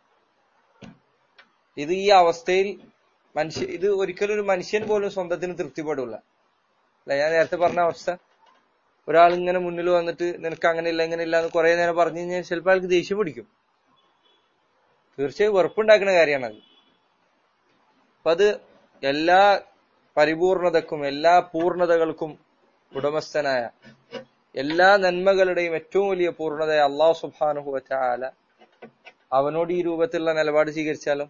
ഇത് ഈ അവസ്ഥയിൽ മനുഷ്യ ഇത് ഒരിക്കലും ഒരു മനുഷ്യൻ പോലും സ്വന്തത്തിന് തൃപ്തിപ്പെടില്ല അല്ല ഞാൻ നേരത്തെ പറഞ്ഞ അവസ്ഥ ഒരാൾ ഇങ്ങനെ മുന്നിൽ വന്നിട്ട് നിനക്ക് അങ്ങനെ ഇല്ല ഇങ്ങനെ ഇല്ല എന്ന് കുറെ നേരം പറഞ്ഞു കഴിഞ്ഞാൽ ചിലപ്പോൾ അയാൾക്ക് ദേഷ്യം പിടിക്കും തീർച്ചയായും വെറുപ്പുണ്ടാക്കുന്ന കാര്യമാണത് അപ്പൊ അത് എല്ലാ പരിപൂർണതക്കും എല്ലാ പൂർണതകൾക്കും ഉടമസ്ഥനായ എല്ലാ നന്മകളുടെയും ഏറ്റവും വലിയ പൂർണ്ണത അള്ളാഹു സുബാനുഹുവറ്റ ആല അവനോട് ഈ രൂപത്തിലുള്ള നിലപാട് സ്വീകരിച്ചാലോ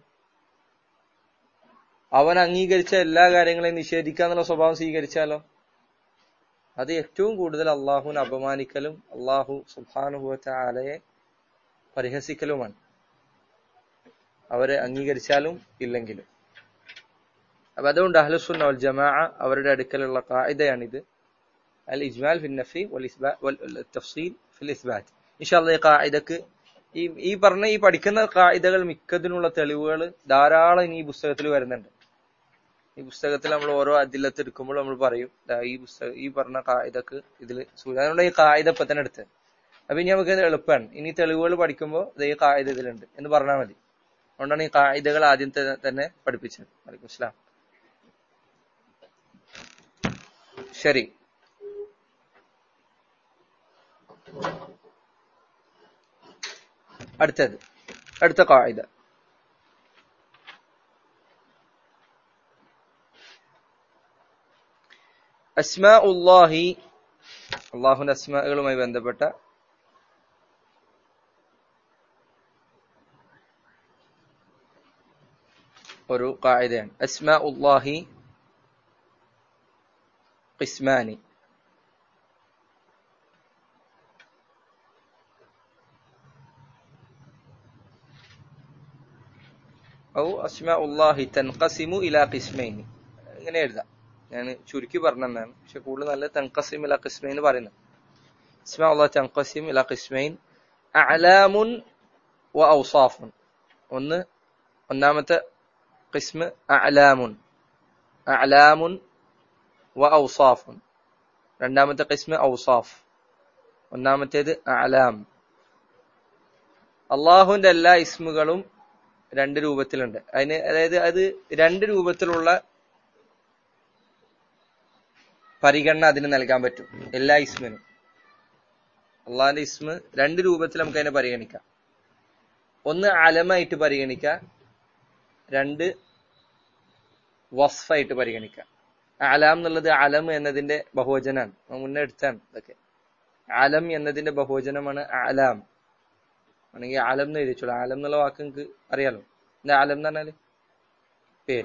അവൻ അംഗീകരിച്ച എല്ലാ കാര്യങ്ങളെയും നിഷേധിക്കാന്നുള്ള സ്വഭാവം സ്വീകരിച്ചാലോ അത് ഏറ്റവും കൂടുതൽ അള്ളാഹുവിനെ അപമാനിക്കലും അള്ളാഹു സുബാനുഹുവറ്റ ആലയെ പരിഹസിക്കലുമാണ് അവരെ അംഗീകരിച്ചാലും ഇല്ലെങ്കിലും അപ്പൊ അതുകൊണ്ട് അഹ്ലുസുന്ന വൽ ജമാ അവരുടെ അടുക്കലുള്ള കായിതയാണിത് അൽ ഇജ്മാൽ ഫിൽ നഫി വൽ ഇസ്ബാ വൽ തഫ്സീൽ ഫിൽ ഇസ്ബാത്ത് ഇൻഷാല്ല ഈ കായിദക്ക് ഈ ഈ പറഞ്ഞ ഈ പഠിക്കുന്ന കായിദകൾ മിക്കതിനുള്ള തെളിവുകൾ ധാരാളം ഇനി ഈ പുസ്തകത്തിൽ വരുന്നുണ്ട് ഈ പുസ്തകത്തിൽ നമ്മൾ ഓരോ അതിലത്ത് എടുക്കുമ്പോൾ നമ്മൾ പറയും ഈ പുസ്തകം ഈ പറഞ്ഞ കായിദക്ക് ഇതിൽ അതുകൊണ്ട് ഈ കായിദ ഇപ്പൊ തന്നെ എടുത്തത് അപ്പൊ ഇനി നമുക്ക് എളുപ്പമാണ് ഇനി തെളിവുകൾ പഠിക്കുമ്പോൾ ഈ കായിദ ഇതിലുണ്ട് എന്ന് പറഞ്ഞാൽ മതി അതുകൊണ്ടാണ് ഈ കായിദകൾ ആദ്യം തന്നെ പഠിപ്പിച്ചത് വലൈക്കും അസ്സലാം ശരി അടുത്തത് അടുത്ത കായിത അസ്മാ ഉല്ലാഹി അള്ളാഹുന്റെ അസ്മാകളുമായി ബന്ധപ്പെട്ട ഒരു കായിതയാണ് അസ്മാ ഉല്ലാഹി قسمان أو أسماء الله تنقسم إلى قسمين ഇങ്ങനെ എഴുതാം ഞാൻ ചുരുക്കി പറഞ്ഞതാണ് പക്ഷെ കൂടുതൽ നല്ല തൻകസിം ഇല ഖിസ്മൈൻ പറയുന്നത് اسماء الله تنقسم إلى قسمين أعلام وأوصاف ഒന്ന് ഒന്നാമത്തെ قسم أعلام أعلام വ ഔസാഫുൻ രണ്ടാമത്തെ കിസ്മ ഔസാഫ് ഒന്നാമത്തേത് അലാം അള്ളാഹുവിന്റെ എല്ലാ ഇസ്മുകളും രണ്ട് രൂപത്തിലുണ്ട് അതിന് അതായത് അത് രണ്ട് രൂപത്തിലുള്ള പരിഗണന അതിന് നൽകാൻ പറ്റും എല്ലാ ഇസ്മിനും അള്ളാഹിന്റെ ഇസ്മ രണ്ട് രൂപത്തിൽ നമുക്ക് അതിനെ പരിഗണിക്കാം ഒന്ന് അലമായിട്ട് പരിഗണിക്കാം രണ്ട് വസ്ഫായിട്ട് പരിഗണിക്കാം അലാം എന്നുള്ളത് അലം എന്നതിന്റെ ബഹുവചനാണ് മുന്നേ എടുത്താണ് ഇതൊക്കെ അലം എന്നതിന്റെ ബഹുവചനമാണ് അലാം ആണെങ്കിൽ ആലം എന്ന് എഴുതിച്ചോളൂ ആലം എന്നുള്ള വാക്ക് നിങ്ങൾക്ക് അറിയാലോ എന്താ ആലം എന്ന് പറഞ്ഞാല് പേര്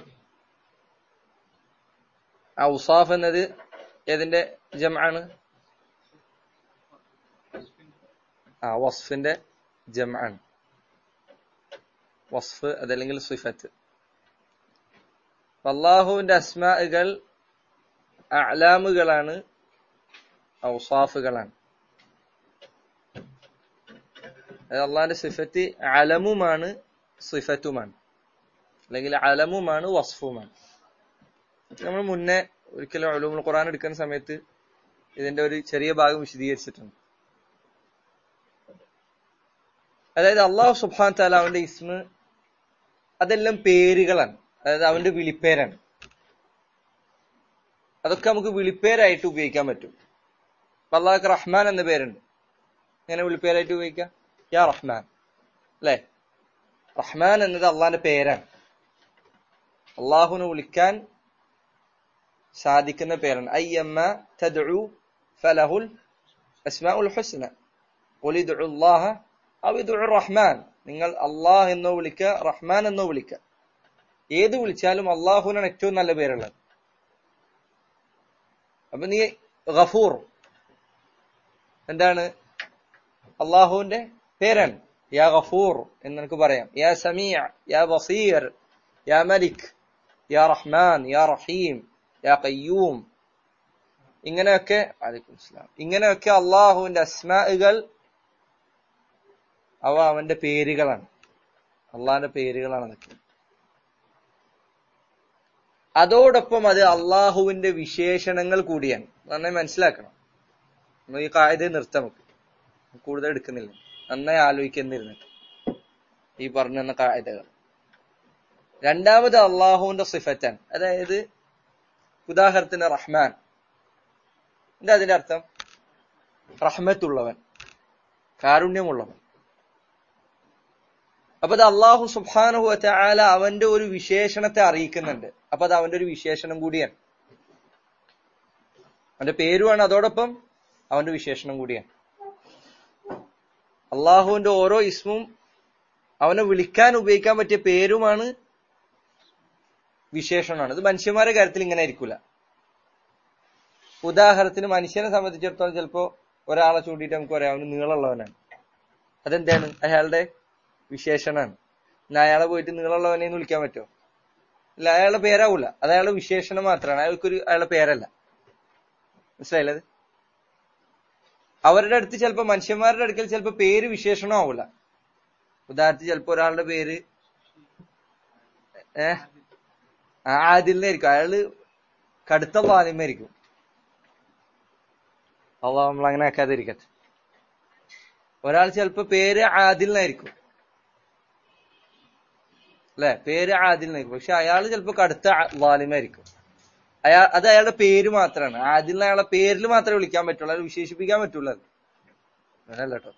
ഔസാഫ് എന്നത് ഏതിന്റെ ജമാണ് ആ വസ്ഫിന്റെ ജമാണ് വസ്ഫ് അതല്ലെങ്കിൽ സിഫത്ത് അള്ളാഹുവിന്റെ അസ്മാകൾ അലാമുകളാണ് ഔസാഫുകളാണ് അള്ളാഹിന്റെ സിഫത്ത് അലമുമാണ് സിഫത്തുമാണ് അല്ലെങ്കിൽ അലമുമാണ് വസ്ഫുമാണ് നമ്മൾ മുന്നേ ഒരിക്കലും അലുമുൽ ഖുറാൻ എടുക്കുന്ന സമയത്ത് ഇതിന്റെ ഒരു ചെറിയ ഭാഗം വിശദീകരിച്ചിട്ടുണ്ട് അതായത് അള്ളാഹു സുബാൻ താല അവന്റെ ഇസ്മ അതെല്ലാം പേരുകളാണ് അതായത് അവന്റെ വിളിപ്പേരാണ് അതൊക്കെ നമുക്ക് വിളിപ്പേരായിട്ട് ഉപയോഗിക്കാൻ പറ്റും അപ്പൊ അള്ളാഹ്ക്ക് റഹ്മാൻ എന്ന പേരുണ്ട് എങ്ങനെ വിളിപ്പേരായിട്ട് ഉപയോഗിക്കാം യാ റഹ്മാൻ അല്ലെ റഹ്മാൻ എന്നത് അള്ളാഹിന്റെ പേരാണ് അള്ളാഹുവിനെ വിളിക്കാൻ സാധിക്കുന്ന പേരാണ് അയ്യമ്മ തദ്ഉ ഫലഹുൽ അസ്മാഉൽ ഹുസ്ന ഖുൽ ഇദ്ഉ അല്ലാഹ ഔ ഇദ്ഉ റഹ്മാൻ നിങ്ങൾ അള്ളാഹ് എന്നോ വിളിക്കുക റഹ്മാൻ എന്നോ വിളിക്കുക ഏത് വിളിച്ചാലും അള്ളാഹുവിനാണ് ഏറ്റവും നല്ല പേരുള്ളത് അപ്പൊ നീ ഗഫൂർ എന്താണ് അള്ളാഹുവിന്റെ പേരാണ് യാ ഗഫൂർ എന്ന് എനിക്ക് പറയാം യാ സമീഅ യാ ബസീർ യാ മലിക് യാ റഹ്മാൻ യാ റഹീം യാ ഖയ്യൂം ഇങ്ങനെയൊക്കെ അലൈക്കും ഇസ്ലാം ഇങ്ങനെയൊക്കെ അള്ളാഹുവിന്റെ അസ്മാകൾ അവ അവന്റെ പേരുകളാണ് അള്ളാഹിന്റെ പേരുകളാണ് അതൊക്കെ അതോടൊപ്പം അത് അള്ളാഹുവിന്റെ വിശേഷണങ്ങൾ കൂടിയാണ് നന്നായി മനസ്സിലാക്കണം നമ്മൾ ഈ കായത നിർത്താം നമുക്ക് കൂടുതൽ എടുക്കുന്നില്ല നന്നായി ആലോചിക്കുന്നിരുന്നിട്ട് ഈ പറഞ്ഞു തന്ന കായതകൾ രണ്ടാമത് അള്ളാഹുവിന്റെ സിഫറ്റാണ് അതായത് ഉദാഹരണത്തിന് റഹ്മാൻ എന്താ അതിന്റെ അർത്ഥം റഹ്മത്തുള്ളവൻ കാരുണ്യമുള്ളവൻ അപ്പൊ അത് അള്ളാഹു സുബാനുഹു ആല അവന്റെ ഒരു വിശേഷണത്തെ അറിയിക്കുന്നുണ്ട് അപ്പൊ അത് അവന്റെ ഒരു വിശേഷണം കൂടിയാണ് അവന്റെ പേരുമാണ് അതോടൊപ്പം അവന്റെ വിശേഷണം കൂടിയാണ് അള്ളാഹുവിന്റെ ഓരോ ഇസ്മും അവനെ വിളിക്കാൻ ഉപയോഗിക്കാൻ പറ്റിയ പേരുമാണ് വിശേഷണമാണ് ഇത് മനുഷ്യന്മാരുടെ കാര്യത്തിൽ ഇങ്ങനെ ആയിരിക്കൂല ഉദാഹരണത്തിന് മനുഷ്യനെ സംബന്ധിച്ചിടത്തോളം ചിലപ്പോ ഒരാളെ ചൂണ്ടിയിട്ട് നമുക്ക് പറയാം അവന് നീളമുള്ളവനാണ് അതെന്താണ് അയാളുടെ വിശേഷണാണ് എന്നാ അയാളെ പോയിട്ട് നീളമുള്ളവനെ എന്ന് വിളിക്കാൻ പറ്റുമോ ഇല്ല അയാളുടെ പേരാവൂല അത് അയാളുടെ വിശേഷണം മാത്രമാണ് അയാൾക്കൊരു അയാളുടെ പേരല്ല മനസ്സിലായില്ലത് അവരുടെ അടുത്ത് ചിലപ്പോ മനുഷ്യന്മാരുടെ അടുക്കൽ ചിലപ്പോ പേര് വിശേഷണം ആവൂല ഉദാഹരണത്തിന് ചിലപ്പോ ഒരാളുടെ പേര് ഏഹ് ആദിലിനായിരിക്കും അയാള് കടുത്ത വാലിമായിരിക്കും അള്ളാഹ് നമ്മൾ അങ്ങനെ ആക്കാതിരിക്കട്ടെ ഒരാൾ ചിലപ്പോ പേര് ആദിലിനായിരിക്കും അല്ലെ പേര് ആദിലിനായിരിക്കും പക്ഷെ അയാൾ ചിലപ്പോ കടുത്ത വാലിമായിരിക്കും അയാൾ അത് അയാളുടെ പേര് മാത്രമാണ് ആദിലിനെ അയാളെ പേരിൽ മാത്രമേ വിളിക്കാൻ പറ്റുള്ളൂ അത് വിശേഷിപ്പിക്കാൻ പറ്റുള്ളൂ അത് അങ്ങനല്ല കേട്ടോ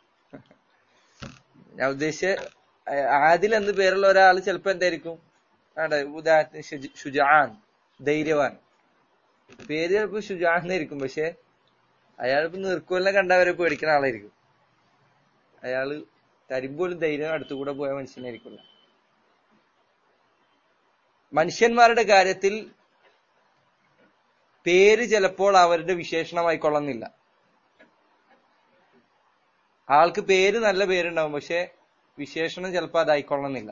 ഞാൻ ഉദ്ദേശിച്ച ആദിൽ എന്ന് പേരുള്ള ഒരാൾ ചിലപ്പോ എന്തായിരിക്കും ആടെ ഉദാഹരണത്തിന് ഷുജാൻ ധൈര്യവാൻ പേര് ചിലപ്പോ ഷുജാൻ എന്നായിരിക്കും പക്ഷെ അയാളിപ്പോ നീർക്കോലിനെ കണ്ടവരെ പേടിക്കുന്ന ആളായിരിക്കും അയാള് തരുമ്പോലും ധൈര്യം അടുത്തുകൂടെ പോയ മനുഷ്യനായിരിക്കില്ല മനുഷ്യന്മാരുടെ കാര്യത്തിൽ പേര് ചിലപ്പോൾ അവരുടെ വിശേഷണമായി കൊള്ളുന്നില്ല ആൾക്ക് പേര് നല്ല പേരുണ്ടാവും പക്ഷെ വിശേഷണം ചിലപ്പോൾ അതായിക്കൊള്ളുന്നില്ല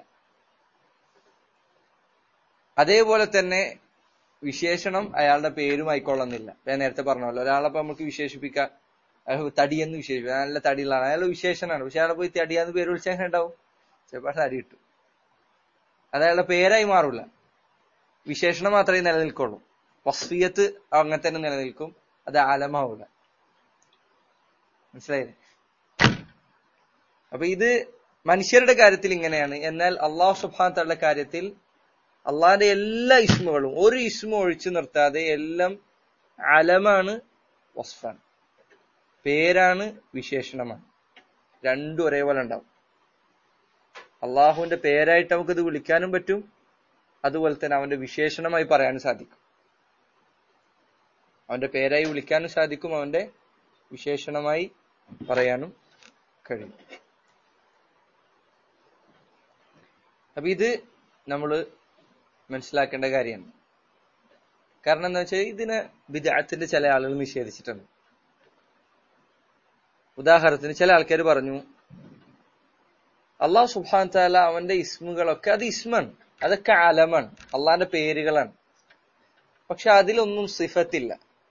അതേപോലെ തന്നെ വിശേഷണം അയാളുടെ പേരും ആയിക്കൊള്ളുന്നില്ല ഞാൻ നേരത്തെ പറഞ്ഞല്ലോ ഒരാളെ നമുക്ക് വിശേഷിപ്പിക്കാം തടിയെന്ന് വിശേഷിപ്പിക്കാം നല്ല തടിയുള്ളതാണ് അയാൾ വിശേഷനാണ് പക്ഷെ അയാളെ പോയി തടിയാന്ന് പേര് വിളിച്ചാൽ എങ്ങനെ ഉണ്ടാവും ചിലപ്പോൾ തടി കിട്ടും അത് അയാളുടെ പേരായി മാറൂല വിശേഷണം മാത്രമേ നിലനിൽക്കുള്ളൂ വസ്ഫിയത്ത് അങ്ങനെ തന്നെ നിലനിൽക്കും അത് ആലമാവൂല മനസ്സിലായില്ലേ അപ്പൊ ഇത് മനുഷ്യരുടെ കാര്യത്തിൽ ഇങ്ങനെയാണ് എന്നാൽ അള്ളാഹു സുബാനത്തുള്ള കാര്യത്തിൽ അള്ളാഹിന്റെ എല്ലാ ഇസ്മുകളും ഒരു ഇസ്മു ഒഴിച്ചു നിർത്താതെ എല്ലാം അലമാണ് വസ്ഫാണ് പേരാണ് വിശേഷണമാണ് രണ്ടും ഒരേപോലെ ഉണ്ടാവും അള്ളാഹുവിന്റെ പേരായിട്ട് നമുക്കിത് വിളിക്കാനും പറ്റും അതുപോലെ തന്നെ അവന്റെ വിശേഷണമായി പറയാനും സാധിക്കും അവന്റെ പേരായി വിളിക്കാനും സാധിക്കും അവന്റെ വിശേഷണമായി പറയാനും കഴിയും അപ്പൊ ഇത് നമ്മൾ മനസ്സിലാക്കേണ്ട കാര്യമാണ് കാരണം എന്താ വെച്ചാൽ ഇതിനെ വിദാത്തിന്റെ ചില ആളുകൾ നിഷേധിച്ചിട്ടുണ്ട് ഉദാഹരണത്തിന് ചില ആൾക്കാർ പറഞ്ഞു അള്ളാഹു സുബാൻ താല അവന്റെ ഇസ്മുകളൊക്കെ അത് ഇസ്മാണ് അതൊക്കെ അലമാണ് അള്ളാന്റെ പേരുകളാണ് പക്ഷെ അതിലൊന്നും സിഫത്തില്ല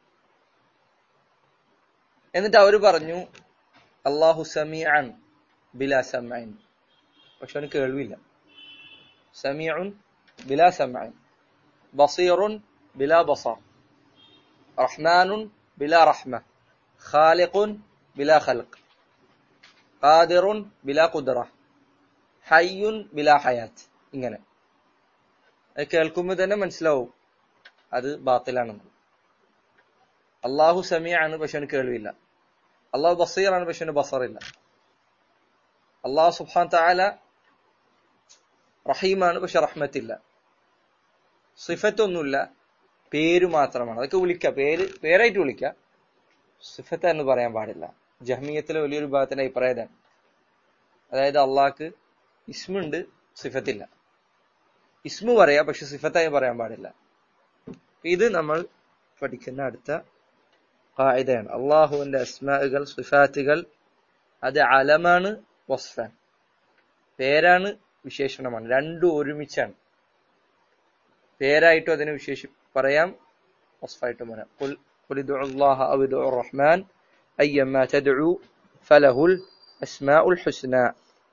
എന്നിട്ട് അവര് പറഞ്ഞു അള്ളാഹു സമീഅൻ ബിലാ സമൈൻ പക്ഷെ അവന് കേൾവില്ല സമീഉൻ ബിലാ സമൈൻ ബസീറുൻ ബിലാ ബസർ റഹ്മാനുൻ ബിലാ റഹ്മ ഖാലിഖുൻ ബിലാ ഖൽഖ് ഖാദിറുൻ ബിലാ ഖുദ്റ ഹയ്യുൻ ബിലാ ഹയാത്ത് ഇങ്ങനെ അത് കേൾക്കുമ്പോൾ തന്നെ മനസ്സിലാവും അത് ബാത്തിലാണെന്ന് അള്ളാഹു സമീആണ് പക്ഷെ അവന് കേൾവില്ല അള്ളാഹു ബസീറാണ് പക്ഷെ അവന് ബസറില്ല അള്ളാഹു സുബ്ഹാൻ തആല റഹീമാണ് പക്ഷെ റഹ്മത്തില്ല സിഫത്തൊന്നുമില്ല പേര് മാത്രമാണ് അതൊക്കെ വിളിക്കാം പേര് പേരായിട്ട് വിളിക്കാം സിഫത്ത് എന്ന് പറയാൻ പാടില്ല ജഹ്മിയത്തിലെ വലിയൊരു ഭാഗത്തിന്റെ അഭിപ്രായതാണ് അതായത് അള്ളാഹ്ക്ക് ഇസ്മുണ്ട് സിഫത്തില്ല ഇസ്മു പറയാം പക്ഷെ സിഫത്തായി പറയാൻ പാടില്ല ഇത് നമ്മൾ പഠിക്കുന്ന അടുത്ത കായികയാണ് അള്ളാഹുവിന്റെ അസ്മാകൾ സിഫാത്തുകൾ അത് അലമാണ് വസ്ഫാൻ പേരാണ് വിശേഷണമാണ് രണ്ടും ഒരുമിച്ചാണ് പേരായിട്ടും അതിനെ വിശേഷി പറയാം വസ്ഫായിട്ടും പറയാം قل قل ادعوا الله أو ادعوا الرحمن أيما تدعوا فله الأسماء الحسنى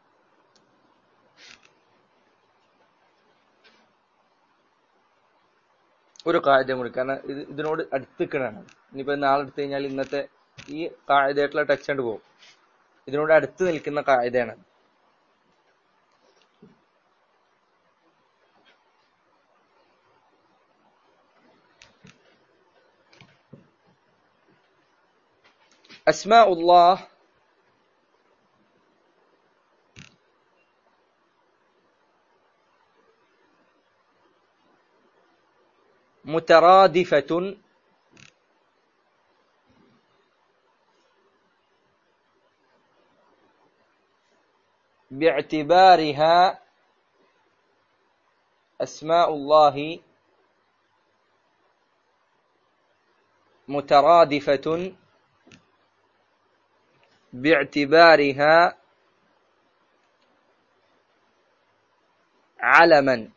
ഒരു കായിക കൂടി കാരണം ഇത് ഇതിനോട് അടുത്തിക്കണാണ് ഇനിയിപ്പോ നാളെ എടുത്തു കഴിഞ്ഞാൽ ഇന്നത്തെ ഈ കായികയായിട്ടുള്ള ടച്ച് കൊണ്ട് പോകും ഇതിനോട് അടുത്ത് നിൽക്കുന്ന കായികയാണ് أسماء الله مترادفة باعتبارها أسماء الله مترادفة باعتبارها علما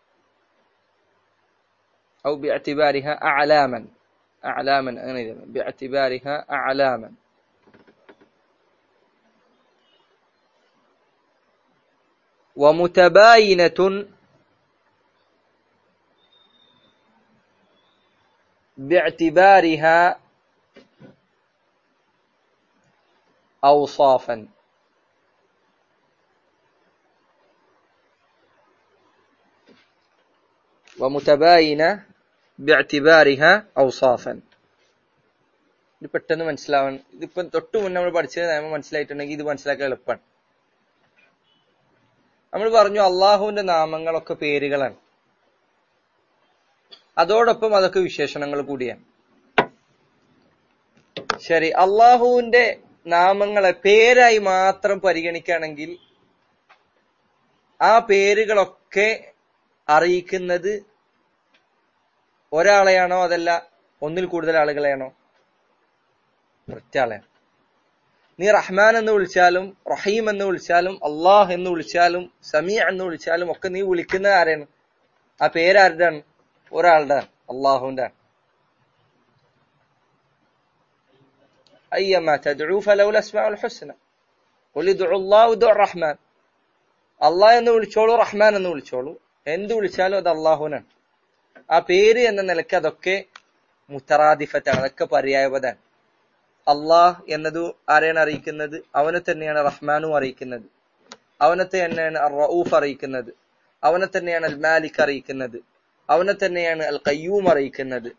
أو باعتبارها أعلاما أعلاما باعتبارها أعلاما ومتباينة باعتبارها أوصافا ومتباينة باعتبارها أوصافا ഇത് പെട്ടെന്ന് മനസ്സിലാവാൻ ഇതിപ്പം തൊട്ട് മുന്നേ നമ്മൾ പഠിച്ചത് നിയമം മനസ്സിലായിട്ടുണ്ടെങ്കിൽ ഇത് മനസ്സിലാക്കാൻ എളുപ്പമാണ് നമ്മൾ പറഞ്ഞു അള്ളാഹുവിന്റെ നാമങ്ങളൊക്കെ പേരുകളാണ് അതോടൊപ്പം അതൊക്കെ വിശേഷണങ്ങൾ കൂടിയാണ് ശരി അള്ളാഹുവിന്റെ നാമങ്ങളെ പേരായി മാത്രം പരിഗണിക്കുകയാണെങ്കിൽ ആ പേരുകളൊക്കെ അറിയിക്കുന്നത് ഒരാളെയാണോ അതല്ല ഒന്നിൽ കൂടുതൽ ആളുകളെയാണോ ഒറ്റയാളെയാണ് നീ റഹ്മാൻ എന്ന് വിളിച്ചാലും റഹീം എന്ന് വിളിച്ചാലും അള്ളാഹ് എന്ന് വിളിച്ചാലും സമീ എന്ന് വിളിച്ചാലും ഒക്കെ നീ വിളിക്കുന്ന ആരാണ് ആ പേരാരുടെയാണ് ഒരാളുടെ അള്ളാഹുവിന്റെ أيما تدعو فله الأسماء الحسنى قل ادعوا الله ادعوا الرحمن അള്ളാഹ് എന്ന് വിളിച്ചോളൂ റഹ്മാൻ എന്ന് വിളിച്ചോളൂ എന്ത് വിളിച്ചാലും അത് അള്ളാഹുനാണ് ആ പേര് എന്ന നിലയ്ക്ക് അതൊക്കെ മുത്തറാദിഫത്താണ് അതൊക്കെ പര്യായപതാണ് അള്ളാഹ് എന്നത് ആരെയാണ് അറിയിക്കുന്നത് അവനെ തന്നെയാണ് റഹ്മാനും അറിയിക്കുന്നത് അവനെ തന്നെയാണ് റഊഫ് അറിയിക്കുന്നത് അവനെ തന്നെയാണ് അൽ മാലിക് അറിയിക്കുന്നത് അവനെ തന്നെയാണ് അൽ കയ്യൂം അറിയിക്കുന്നത്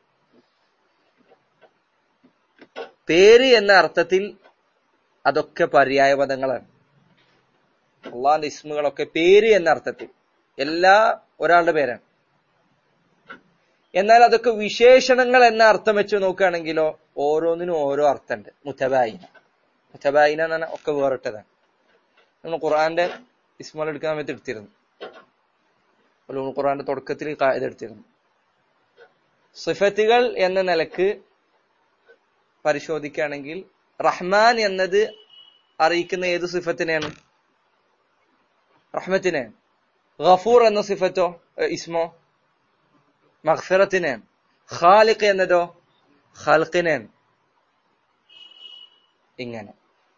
പേര് എന്ന അർത്ഥത്തിൽ അതൊക്കെ പര്യായ പദങ്ങളാണ് അള്ളാന്റെ ഇസ്മുകളൊക്കെ പേര് എന്ന അർത്ഥത്തിൽ എല്ലാ ഒരാളുടെ പേരാണ് എന്നാൽ അതൊക്കെ വിശേഷണങ്ങൾ എന്ന അർത്ഥം വെച്ച് നോക്കുകയാണെങ്കിലോ ഓരോന്നിനും ഓരോ അർത്ഥമുണ്ട് മുത്തബായിന മുത്തബായിന എന്ന് പറഞ്ഞാൽ ഒക്കെ വേറിട്ടതാണ് നമ്മൾ ഖുർആന്റെ ഇസ്മുകൾ എടുക്കാൻ സമയത്ത് എടുത്തിരുന്നു ഉലൂമുൽ ഖുർആന്റെ തുടക്കത്തിൽ കായത് എടുത്തിരുന്നു സിഫത്തുകൾ എന്ന നിലക്ക് പരിശോധിക്കുകയാണെങ്കിൽ റഹ്മാൻ എന്നത് അറിയിക്കുന്ന ഏത് സിഫത്തിനെയാണ് റഹ്മത്തിനെ ഗഫൂർ എന്ന സിഫത്തോ ഏഹ് ഇസ്മോ മഗ്ഫിറത്തിനെയാണ് ഖാലിഖ് എന്നതോ ഖൽഖിനെയാണ് ഇങ്ങനെ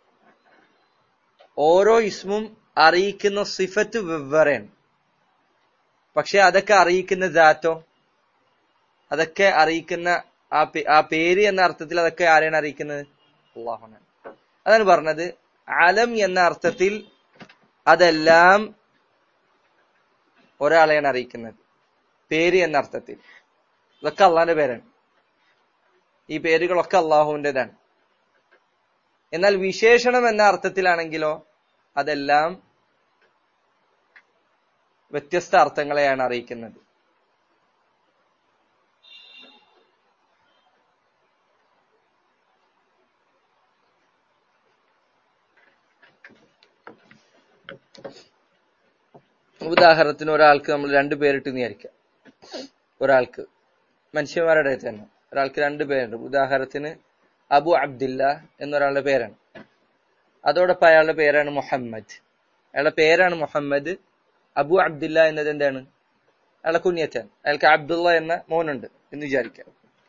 ഓരോ ഇസ്മും അറിയിക്കുന്ന സിഫത്ത് വെവ്വേറെയാണ് പക്ഷെ അതൊക്കെ അറിയിക്കുന്ന ദാത്തോ അതൊക്കെ അറിയിക്കുന്ന ആ പേ- ആ പേര് എന്ന അർത്ഥത്തിൽ അതൊക്കെ ആരെയാണ് അറിയിക്കുന്നത് അള്ളാഹുനാണ് അതാണ് പറഞ്ഞത് അലം എന്ന അർത്ഥത്തിൽ അതെല്ലാം ഒരാളെയാണ് അറിയിക്കുന്നത് പേര് എന്ന അർത്ഥത്തിൽ ഇതൊക്കെ അള്ളാന്റെ പേരാണ് ഈ പേരുകളൊക്കെ അള്ളാഹുവിൻ്റെതാണ് എന്നാൽ വിശേഷണം എന്ന അർത്ഥത്തിലാണെങ്കിലോ അതെല്ലാം വ്യത്യസ്ത അർത്ഥങ്ങളെയാണ് അറിയിക്കുന്നത് ഉദാഹരണത്തിന് ഒരാൾക്ക് നമ്മൾ രണ്ട് പേരിട്ട് വിചാരിക്കാം ഒരാൾക്ക് മനുഷ്യന്മാരുടെ ഇടയിൽ തന്നെ ഒരാൾക്ക് രണ്ട് പേരുണ്ട് ഉദാഹരണത്തിന് അബു അബ്ദില്ല എന്നൊരാളുടെ പേരാണ് അതോടൊപ്പം അയാളുടെ പേരാണ് മുഹമ്മദ് അയാളുടെ പേരാണ് മുഹമ്മദ് അബു അബ്ദില്ല എന്നത് എന്താണ് അയാളെ കുഞ്ഞറ്റാൻ അയാൾക്ക് അബ്ദുള്ള എന്ന മോനുണ്ട് എന്ന് വിചാരിക്കാം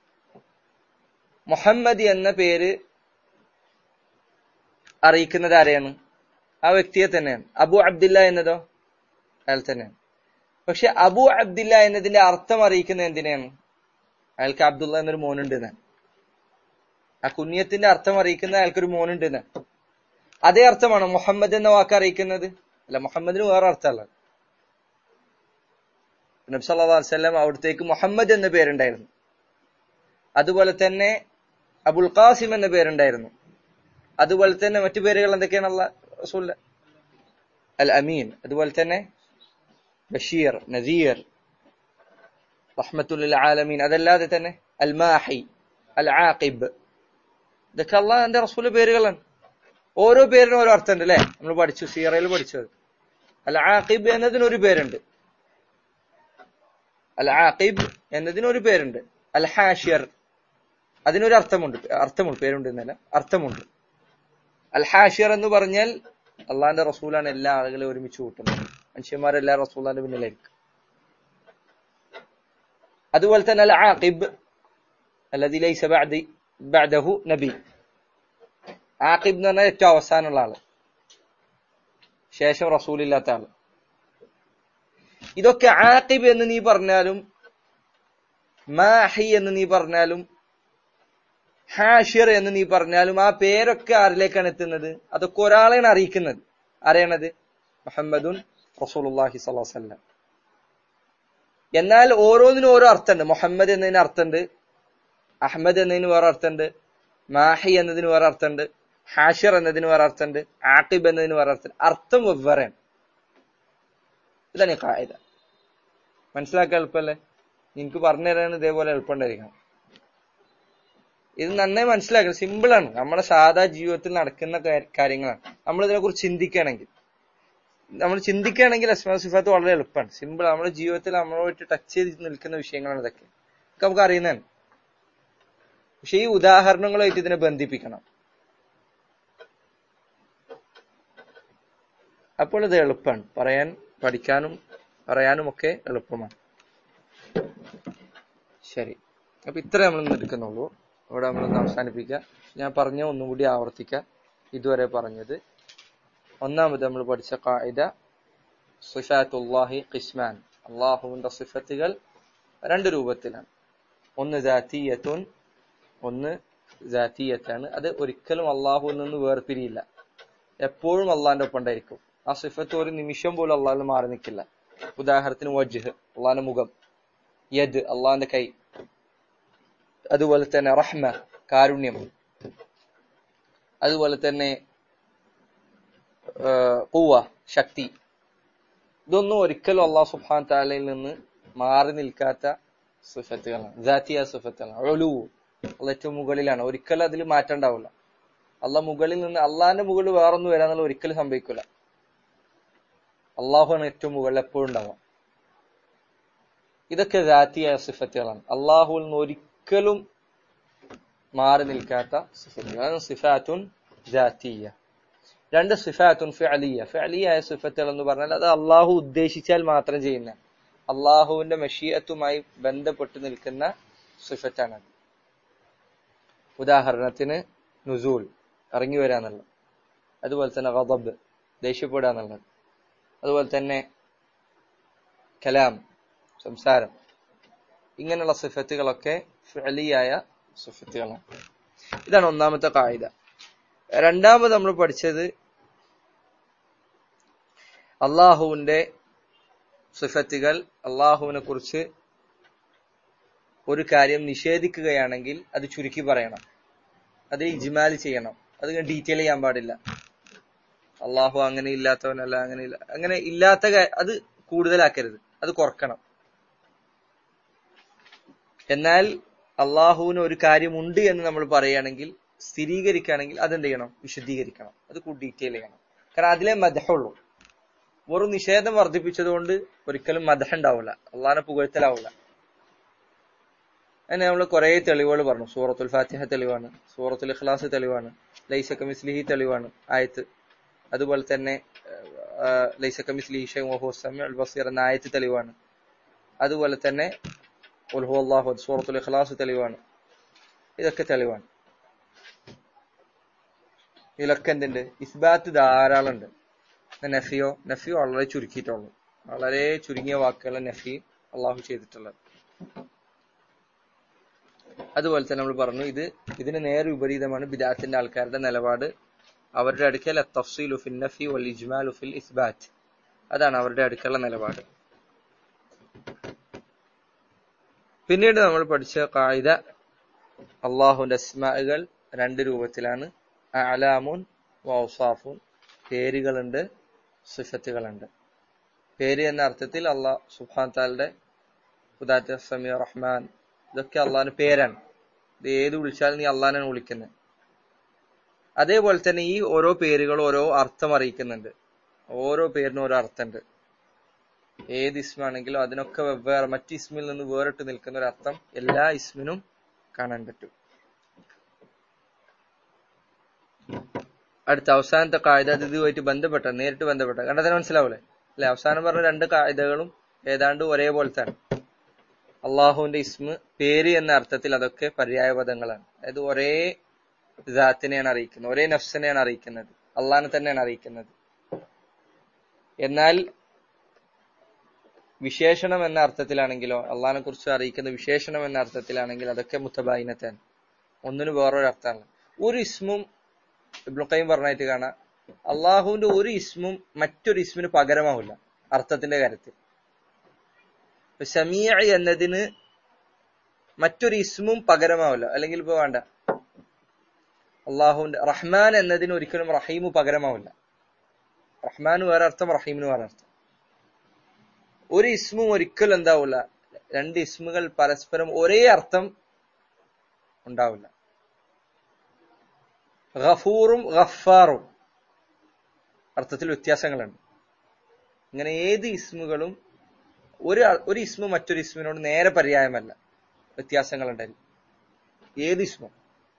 മുഹമ്മദ് എന്ന പേര് അറിയിക്കുന്നത് ആരെയാണ് ആ വ്യക്തിയെ തന്നെയാണ് അബു അബ്ദില്ല എന്നതോ അയാൾ തന്നെയാണ് പക്ഷെ അബു അബ്ദില്ല എന്നതിന്റെ അർത്ഥം അറിയിക്കുന്നത് എന്തിനാണ് അയാൾക്ക് അബ്ദുള്ള എന്നൊരു മോനുണ്ട് എന്നാണ് ആ കുഞ്ഞത്തിന്റെ അർത്ഥം അറിയിക്കുന്ന അയാൾക്കൊരു മോനുണ്ട് എന്നാണ് അതേ അർത്ഥമാണ് മുഹമ്മദ് എന്ന വാക്ക് അറിയിക്കുന്നത് അല്ല മുഹമ്മദിന് വേറെ അർത്ഥമല്ല നബി സല്ലല്ലാഹു അലൈഹി വസല്ലം അവിടത്തേക്ക് മുഹമ്മദ് എന്ന പേരുണ്ടായിരുന്നു അതുപോലെ തന്നെ അബുൽ ഖാസിം എന്ന പേരുണ്ടായിരുന്നു അതുപോലെ തന്നെ മറ്റു പേരുകൾ എന്തൊക്കെയാണ് അല്ല റസൂൽ അൽ അമീൻ അതുപോലെ തന്നെ ബഷീർ നദീർ റഹ്മത്തുൽ ആലമീൻ അതല്ലാതെ തന്നെ അൽ മാഹി അൽ ആഖിബ് ഇതൊക്കെ അള്ളാഹ് റസൂല് പേരുകളാണ് ഓരോ പേരിനും ഓരോ അർത്ഥമുണ്ട് അല്ലെ നമ്മൾ പഠിച്ചു സീറയിൽ പഠിച്ചത് അൽ ആഖിബ് എന്നതിന് ഒരു പേരുണ്ട് അൽ ആഖിബ് എന്നതിന് ഒരു പേരുണ്ട് അൽ ഹാഷിയർ അതിനൊരു അർത്ഥമുണ്ട് അർത്ഥമുണ്ട് പേരുണ്ട് എന്നല്ല അർത്ഥമുണ്ട് അൽ ഹാഷിയർ എന്ന് പറഞ്ഞാൽ അള്ളാന്റെ റസൂലാണ് എല്ലാ ആളുകളെയും ഒരുമിച്ച് കൂട്ടുന്നത് മനുഷ്യന്മാരെല്ലാം റസൂലാന്റെ പിന്നിലായിരിക്കും അതുപോലെ തന്നെ അൽ ആഖിബ് അല്ലതി ലൈസ ബഅദി ബഅദഹു നബി ആഖിബ് എന്ന് പറഞ്ഞാൽ ഏറ്റവും അവസാനമുള്ള ആള് ശേഷം റസൂലില്ലാത്ത ആള് ഇതൊക്കെ ആഖിബ് എന്ന് നീ പറഞ്ഞാലും മാഹി എന്ന് നീ പറഞ്ഞാലും ഹാഷിർ എന്ന് നീ പറഞ്ഞാലും ആ പേരൊക്കെ ആരിലേക്കാണ് എത്തുന്നത് അതൊക്കെ ഒരാളെയാണ് അറിയിക്കുന്നത് അറിയണത് മുഹമ്മദുൻ റസൂലുള്ളാഹി സ്വല്ലല്ലാഹു അലൈഹി വസല്ലം എന്നാൽ ഓരോന്നിനും ഓരോ അർത്ഥമുണ്ട് മുഹമ്മദ് എന്നതിന് അർത്ഥമുണ്ട് അഹമ്മദ് എന്നതിന് വേറെ അർത്ഥമുണ്ട് മാഹി എന്നതിന് വേറെ അർത്ഥമുണ്ട് ഹാഷിർ എന്നതിന് വേറെ അർത്ഥമുണ്ട് ആഖിബ് എന്നതിന് വേറെ അർത്ഥം അർത്ഥം വെവ്വേറെയാണ് ഇതാണ് ഈ കായിക മനസ്സിലാക്കാൻ എളുപ്പമല്ലേ നിനക്ക് പറഞ്ഞു തരാൻ ഇതേപോലെ എളുപ്പമുണ്ടായിരിക്കണം ഇത് നന്നായി മനസ്സിലാക്കണം സിമ്പിളാണ് നമ്മുടെ സാധാ ജീവിതത്തിൽ നടക്കുന്ന കാ- കാര്യങ്ങളാണ് നമ്മൾ ഇതിനെ കുറിച്ച് ചിന്തിക്കുകയാണെങ്കിൽ നമ്മൾ ചിന്തിക്കുകയാണെങ്കിൽ അസ്മാ സിഫാത്ത് വളരെ എളുപ്പമാണ് സിമ്പിൾ നമ്മുടെ ജീവിതത്തിൽ നമ്മളോട്ട് ടച്ച് ചെയ്ത് നിൽക്കുന്ന വിഷയങ്ങളാണ് ഇതൊക്കെ ഇതൊക്കെ നമുക്ക് അറിയുന്നതാണ് പക്ഷെ ഈ ഉദാഹരണങ്ങളായിട്ട് ഇതിനെ ബന്ധിപ്പിക്കണം അപ്പോൾ ഇത് എളുപ്പമാണ് പറയാൻ പഠിക്കാനും പറയാനും ഒക്കെ എളുപ്പമാണ് ശരി അപ്പൊ ഇത്ര നമ്മൾ ഇന്ന് എടുക്കുന്നുള്ളൂ ഇവിടെ നമ്മളൊന്ന് അവസാനിപ്പിക്കുക ഞാൻ പറഞ്ഞ ഒന്നും കൂടി ആവർത്തിക്കാം ഇതുവരെ പറഞ്ഞത് ഒന്നാമത് നമ്മൾ പഠിച്ച കായിക സിഫാത്തുല്ലാഹി ഖിസ്മാൻ അള്ളാഹുവിന്റെ സിഫത്തുകൾ രണ്ട് രൂപത്തിലാണ് ഒന്ന് ജാതീയത്തുൻ ഒന്ന് ജാതീയത്താണ് അത് ഒരിക്കലും അള്ളാഹുവിൽ നിന്ന് വേർപിരിയില്ല എപ്പോഴും അള്ളാഹിന്റെ ഒപ്പം ഉണ്ടായിരിക്കും ആ സിഫത്ത് ഒരു നിമിഷം പോലും അള്ളാഹിൽ മാറി നിൽക്കില്ല ഉദാഹരണത്തിന് വജ്ഹ് അള്ളാഹിന്റെ മുഖം യദ് അള്ളാഹിന്റെ കൈ അതുപോലെ തന്നെ റഹ്മ കാരുണ്യം അതുപോലെ തന്നെ കൂവ ശക്തി ഇതൊന്നും ഒരിക്കലും അള്ളാഹു സുബ്ഹാൻ താലയിൽ നിന്ന് മാറി നിൽക്കാത്ത സുഫത്തുകളാണ് ജാത്തിയ സുഫത്തുകളാണ് ഒലു അള്ള ഏറ്റവും മുകളിലാണ് ഒരിക്കലും അതിൽ മാറ്റം ഉണ്ടാവില്ല അള്ളാഹ് മുകളിൽ നിന്ന് അള്ളാഹിന്റെ മുകളിൽ വേറൊന്നും വരാന്നുള്ള ഒരിക്കലും സംഭവിക്കില്ല അള്ളാഹുവാണ് ഏറ്റവും മുകളിൽ എപ്പോഴും ഉണ്ടാവുക ഇതൊക്കെ ദാത്തിയായ സിഫത്തുകളാണ് അള്ളാഹുവിൽ നിന്ന് ഒരിക്കലും മാറി നിൽക്കാത്ത സിഫത്തുകൾ അതാണ് സിഫാത്തുൻ ദാത്തിയ രണ്ട് സിഫാത്തുൻ ഫിഅലിയ ഫിഅലിയായ സിഫത്തുകൾ എന്ന് പറഞ്ഞാൽ അത് അള്ളാഹു ഉദ്ദേശിച്ചാൽ മാത്രം ചെയ്യുന്ന അള്ളാഹുവിന്റെ മഷീയത്തുമായി ബന്ധപ്പെട്ട് നിൽക്കുന്ന സിഫത്താണ് ഉദാഹരണത്തിന് നുസൂൽ ഇറങ്ങി വരാന്നുള്ളത് അതുപോലെ തന്നെ ഗദബ് ദേഷ്യപ്പെടുക എന്നുള്ളത് അതുപോലെ തന്നെ കലാം സംസാരം ഇങ്ങനെയുള്ള സിഫത്തുകളൊക്കെ ഫിഅലിയായ സിഫത്തുകളാണ് ഇതാണ് ഒന്നാമത്തെ കായിക രണ്ടാമത് നമ്മൾ പഠിച്ചത് അള്ളാഹുവിന്റെ സിഫത്തുകൾ അള്ളാഹുവിനെ കുറിച്ച് ഒരു കാര്യം നിഷേധിക്കുകയാണെങ്കിൽ അത് ചുരുക്കി പറയണം അത് ഇജ്മാൽ ചെയ്യണം അത് ഡീറ്റെയിൽ ചെയ്യാൻ പാടില്ല അള്ളാഹു അങ്ങനെ ഇല്ലാത്തവനല്ല അങ്ങനെ ഇല്ല അങ്ങനെ ഇല്ലാത്ത കാ- അത് കൂടുതലാക്കരുത് അത് കുറക്കണം എന്നാൽ അള്ളാഹുവിന് ഒരു കാര്യമുണ്ട് എന്ന് നമ്മൾ പറയുകയാണെങ്കിൽ സ്ഥിരീകരിക്കുകയാണെങ്കിൽ അതെന്ത് ചെയ്യണം വിശദീകരിക്കണം അത് ഡീറ്റെയിൽ ചെയ്യണം കാരണം അതിലെ മദഹുള്ളൂ വെറും നിഷേധം വർദ്ധിപ്പിച്ചതുകൊണ്ട് ഒരിക്കലും മദഹ ഉണ്ടാവില്ല അള്ളാഹിനെ പുകഴ്ത്തലാവില്ല അതിന് നമ്മൾ കുറെ തെളിവുകൾ പറഞ്ഞു സൂറത്തുൽ ഫാത്തിഹ തെളിവാണ് സൂറത്തുൽ ഇഖ്ലാസ് തെളിവാണ് ലൈസക മിസ്ലിഹി തെളിവാണ് ആയത്ത് അതുപോലെ തന്നെ ആ, ലൈസക മിസ്ലിഹി ഷൈഉൻ വഹുവ സമീഉൽ ബസീർ എന്ന ആയത്ത് തെളിവാണ് അതുപോലെ തന്നെ ഖുൽ ഹുവല്ലാഹു അഹദ് സൂറത്തുൽ ഇഖ്ലാസ് തെളിവാണ് ഇതൊക്കെ തെളിവാണ് ഇതിലൊക്കെ എന്തുണ്ട് ഇസ്ബാത്ത് ധാരാളം ഉണ്ട് നഫിയോ നഫിയോ വളരെ ചുരുക്കിയിട്ടുള്ളൂ വളരെ ചുരുങ്ങിയ വാക്കുകൾ നഫി അള്ളാഹു ചെയ്തിട്ടുള്ളത് അതുപോലെ തന്നെ നമ്മൾ പറഞ്ഞു ഇത് ഇതിന് നേരെ വിപരീതമാണ് ബിദാത്തിന്റെ ആൾക്കാരുടെ നിലപാട് അവരുടെ അടുക്കൽ തഫ്സീലു ഫിൽ നഫി വൽ ഇജ്മാലു ഫിൽ ഇസ്ബാറ്റ് അതാണ് അവരുടെ അടുക്കലുള്ള നിലപാട് പിന്നീട് നമ്മൾ പഠിച്ച കായിക അള്ളാഹുന്റെ അസ്മാകൾ രണ്ട് രൂപത്തിലാണ് അലാമുൻ വൗസാഫുൻ പേരുകളുണ്ട് സിഫത്തുകളുണ്ട് പേര് എന്ന അർത്ഥത്തിൽ അള്ളാഹ് സുബാൻ താലിന്റെ ഖുദാത്ത് സമീർ റഹ്മാൻ ഇതൊക്കെ അള്ളാഹിന്റെ പേരാണ് ഇത് ഏത് വിളിച്ചാലും നീ അള്ളാഹിനാണ് വിളിക്കുന്നത് അതേപോലെ തന്നെ ഈ ഓരോ പേരുകളും ഓരോ അർത്ഥം അറിയിക്കുന്നുണ്ട് ഓരോ പേരിനും ഓരോ അർത്ഥമുണ്ട് ഏത് ഇസ്മാണെങ്കിലും അതിനൊക്കെ വെവ്വേറെ മറ്റ് ഇസ്മിൽ നിന്ന് വേറിട്ട് നിൽക്കുന്ന ഒരു അർത്ഥം എല്ലാ ഇസ്മിനും കാണാൻ പറ്റും അടുത്ത അവസാനത്തെ കായിക അത് ഇതുമായിട്ട് ബന്ധപ്പെട്ട നേരിട്ട് ബന്ധപ്പെട്ട കണ്ടതിന് മനസ്സിലാവൂലേ അല്ലെ അവസാനം പറഞ്ഞ രണ്ട് കായികകളും ഏതാണ്ട് ഒരേപോലത്താണ് അള്ളാഹുവിന്റെ ഇസ്മ് പേര് എന്ന അർത്ഥത്തിൽ അതൊക്കെ പര്യായ പദങ്ങളാണ് അതായത് ഒരേ ജാത്തിനെയാണ് അറിയിക്കുന്നത് ഒരേ നഫ്സിനെയാണ് അറിയിക്കുന്നത് അള്ളാഹിനെ തന്നെയാണ് അറിയിക്കുന്നത് എന്നാൽ വിശേഷണം എന്ന അർത്ഥത്തിലാണെങ്കിലോ അള്ളാഹിനെ കുറിച്ച് അറിയിക്കുന്ന വിശേഷണം എന്ന അർത്ഥത്തിലാണെങ്കിൽ അതൊക്കെ മുത്തബായിനത്താണ് ഒന്നിന് വേറൊരു അർത്ഥമാണ് ഒരു ഇസ്മും ഇബ്ലുഖയും പറഞ്ഞായിട്ട് കാണാം അള്ളാഹുവിന്റെ ഒരു ഇസ്മും മറ്റൊരു ഇസ്മിന് പകരമാവില്ല അർത്ഥത്തിന്റെ കാര്യത്തിൽ ഷമീഅ എന്നതിന് മറ്റൊരു ഇസ്മും പകരമാവില്ല അല്ലെങ്കിൽ ഇപ്പൊ വേണ്ട അള്ളാഹുവിന്റെ റഹ്മാൻ എന്നതിന് ഒരിക്കലും റഹീമു പകരമാവില്ല റഹ്മാന് വേറെ അർത്ഥം റഹീമിന് വേറെ അർത്ഥം ഒരു ഇസ്മും ഒരിക്കലും എന്താവില്ല രണ്ട് ഇസ്മുകൾ പരസ്പരം ഒരേ അർത്ഥം ഉണ്ടാവില്ല ഗഫൂറും ഗഫാറും അർത്ഥത്തിൽ വ്യത്യാസങ്ങളുണ്ട് ഇങ്ങനെ ഏത് ഇസ്മുകളും ഒരു ഒരു ഇസ്മു മറ്റൊരു ഇസ്മിനോട് നേരെ പര്യായമല്ല വ്യത്യാസങ്ങളുണ്ടായിരുന്നു ഏത് ഇസ്മും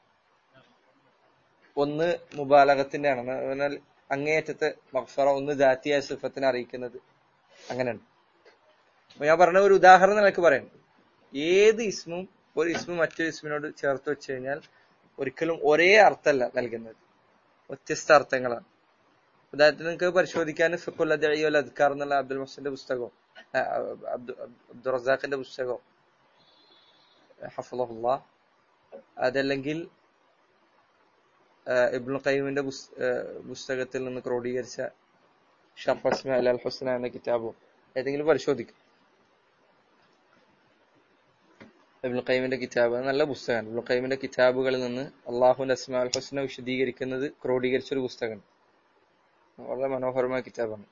ഒന്ന് മുബാലകത്തിന്റെ ആണ് എന്നാൽ അങ്ങേയറ്റത്തെ മഫറ ഒന്ന് ജാത്തിയായ സിഫത്തിനെ അറിയിക്കുന്നത് അങ്ങനെയുണ്ട് അപ്പൊ ഞാൻ പറഞ്ഞ ഒരു ഉദാഹരണം നിനക്ക് പറയാം ഏത് ഇസ്മും ഒരു ഇസ്മു മറ്റൊരു ഇസ്മിനോട് ചേർത്ത് വെച്ച് കഴിഞ്ഞാൽ ഒരിക്കലും ഒരേ അർത്ഥമല്ല നൽകുന്നത് വ്യത്യസ്ത അർത്ഥങ്ങളാണ് ഉദാഹരണത്തിന് നിങ്ങൾക്ക് പരിശോധിക്കാൻ ഫിഖുൽ അദ്ഇയ്യ അദ്കാർ എന്നുള്ള അബ്ദുൽ മുഹസിന്റെ പുസ്തകവും അബ്ദുൾ റസാഖിന്റെ പുസ്തകവും ഹഫുള്ള അതല്ലെങ്കിൽ ഇബ്നു ഖയ്യിമിന്റെ പുസ്തകത്തിൽ നിന്ന് ക്രോഡീകരിച്ച ഷർഫസ്മ അൽ ഹുസ്ന എന്ന കിതാബും ഏതെങ്കിലും പരിശോധിക്കും ഇബ്നു ഖയ്യിമിന്റെ കിതാബ് നല്ല പുസ്തകമാണ് ഇബ്നു ഖയ്യിമിന്റെ കിതാബുകളിൽ നിന്ന് അള്ളാഹുന്റെ അസ്മാ അൽ ഹുസ്ന വിശദീകരിക്കുന്നത് ക്രോഡീകരിച്ച ഒരു പുസ്തകമാണ് വളരെ മനോഹരമായ കിതാബാണ്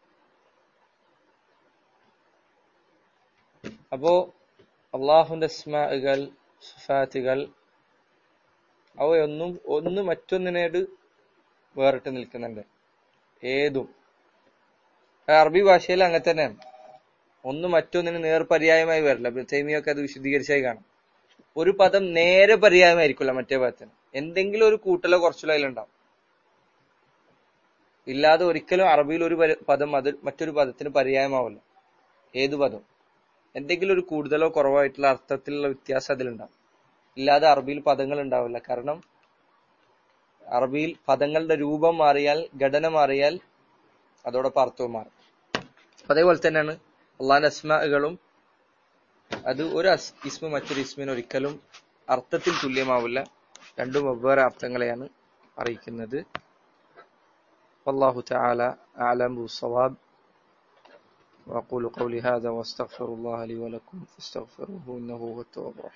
അപ്പോ അള്ളാഹുന്റെ അസ്മാകൾ സുഫാത്തുകൾ അവയൊന്നും ഒന്ന് മറ്റൊന്നിനോട് വേറിട്ട് നിൽക്കുന്നുണ്ട് ഏതും അറബി ഭാഷയിൽ അങ്ങനെ തന്നെയാണ് ഒന്ന് മറ്റൊന്നിന് നേർപര്യായമായി വരില്ല ഇബ്നു തൈമിയൊക്കെ അത് വിശദീകരിച്ചായി കാണാം ഒരു പദം നേരെ പര്യായമായിരിക്കില്ല മറ്റേ പദത്തിന് എന്തെങ്കിലും ഒരു കൂട്ടലോ കുറച്ചിലോ അതിലുണ്ടാവും ഇല്ലാതെ ഒരിക്കലും അറബിയിൽ ഒരു പര- പദം അത് മറ്റൊരു പദത്തിന് പര്യായമാവില്ല ഏത് പദം എന്തെങ്കിലും ഒരു കൂടുതലോ കുറവായിട്ടുള്ള അർത്ഥത്തിലുള്ള വ്യത്യാസം അതിലുണ്ടാവും ഇല്ലാതെ അറബിയിൽ പദങ്ങൾ ഉണ്ടാവില്ല കാരണം അറബിയിൽ പദങ്ങളുടെ രൂപം മാറിയാൽ ഘടന മാറിയാൽ അതോടൊപ്പം അർത്ഥവും മാറും അപ്പൊ അതേപോലെ തന്നെയാണ് അള്ളാഹിന്റെ അസ്മകളും അത് ഒരു അസ് ഇസ്മ മറ്റൊരു ഇസ്മിന് ഒരിക്കലും അർത്ഥത്തിൽ തുല്യമാവില്ല രണ്ടും വെവ്വേറെ അർത്ഥങ്ങളെയാണ് അറിയിക്കുന്നത് والله تعالى أعلم بالصواب وأقول قولي هذا وأستغفر الله لي ولكم فاستغفروه إنه هو التواب الرحيم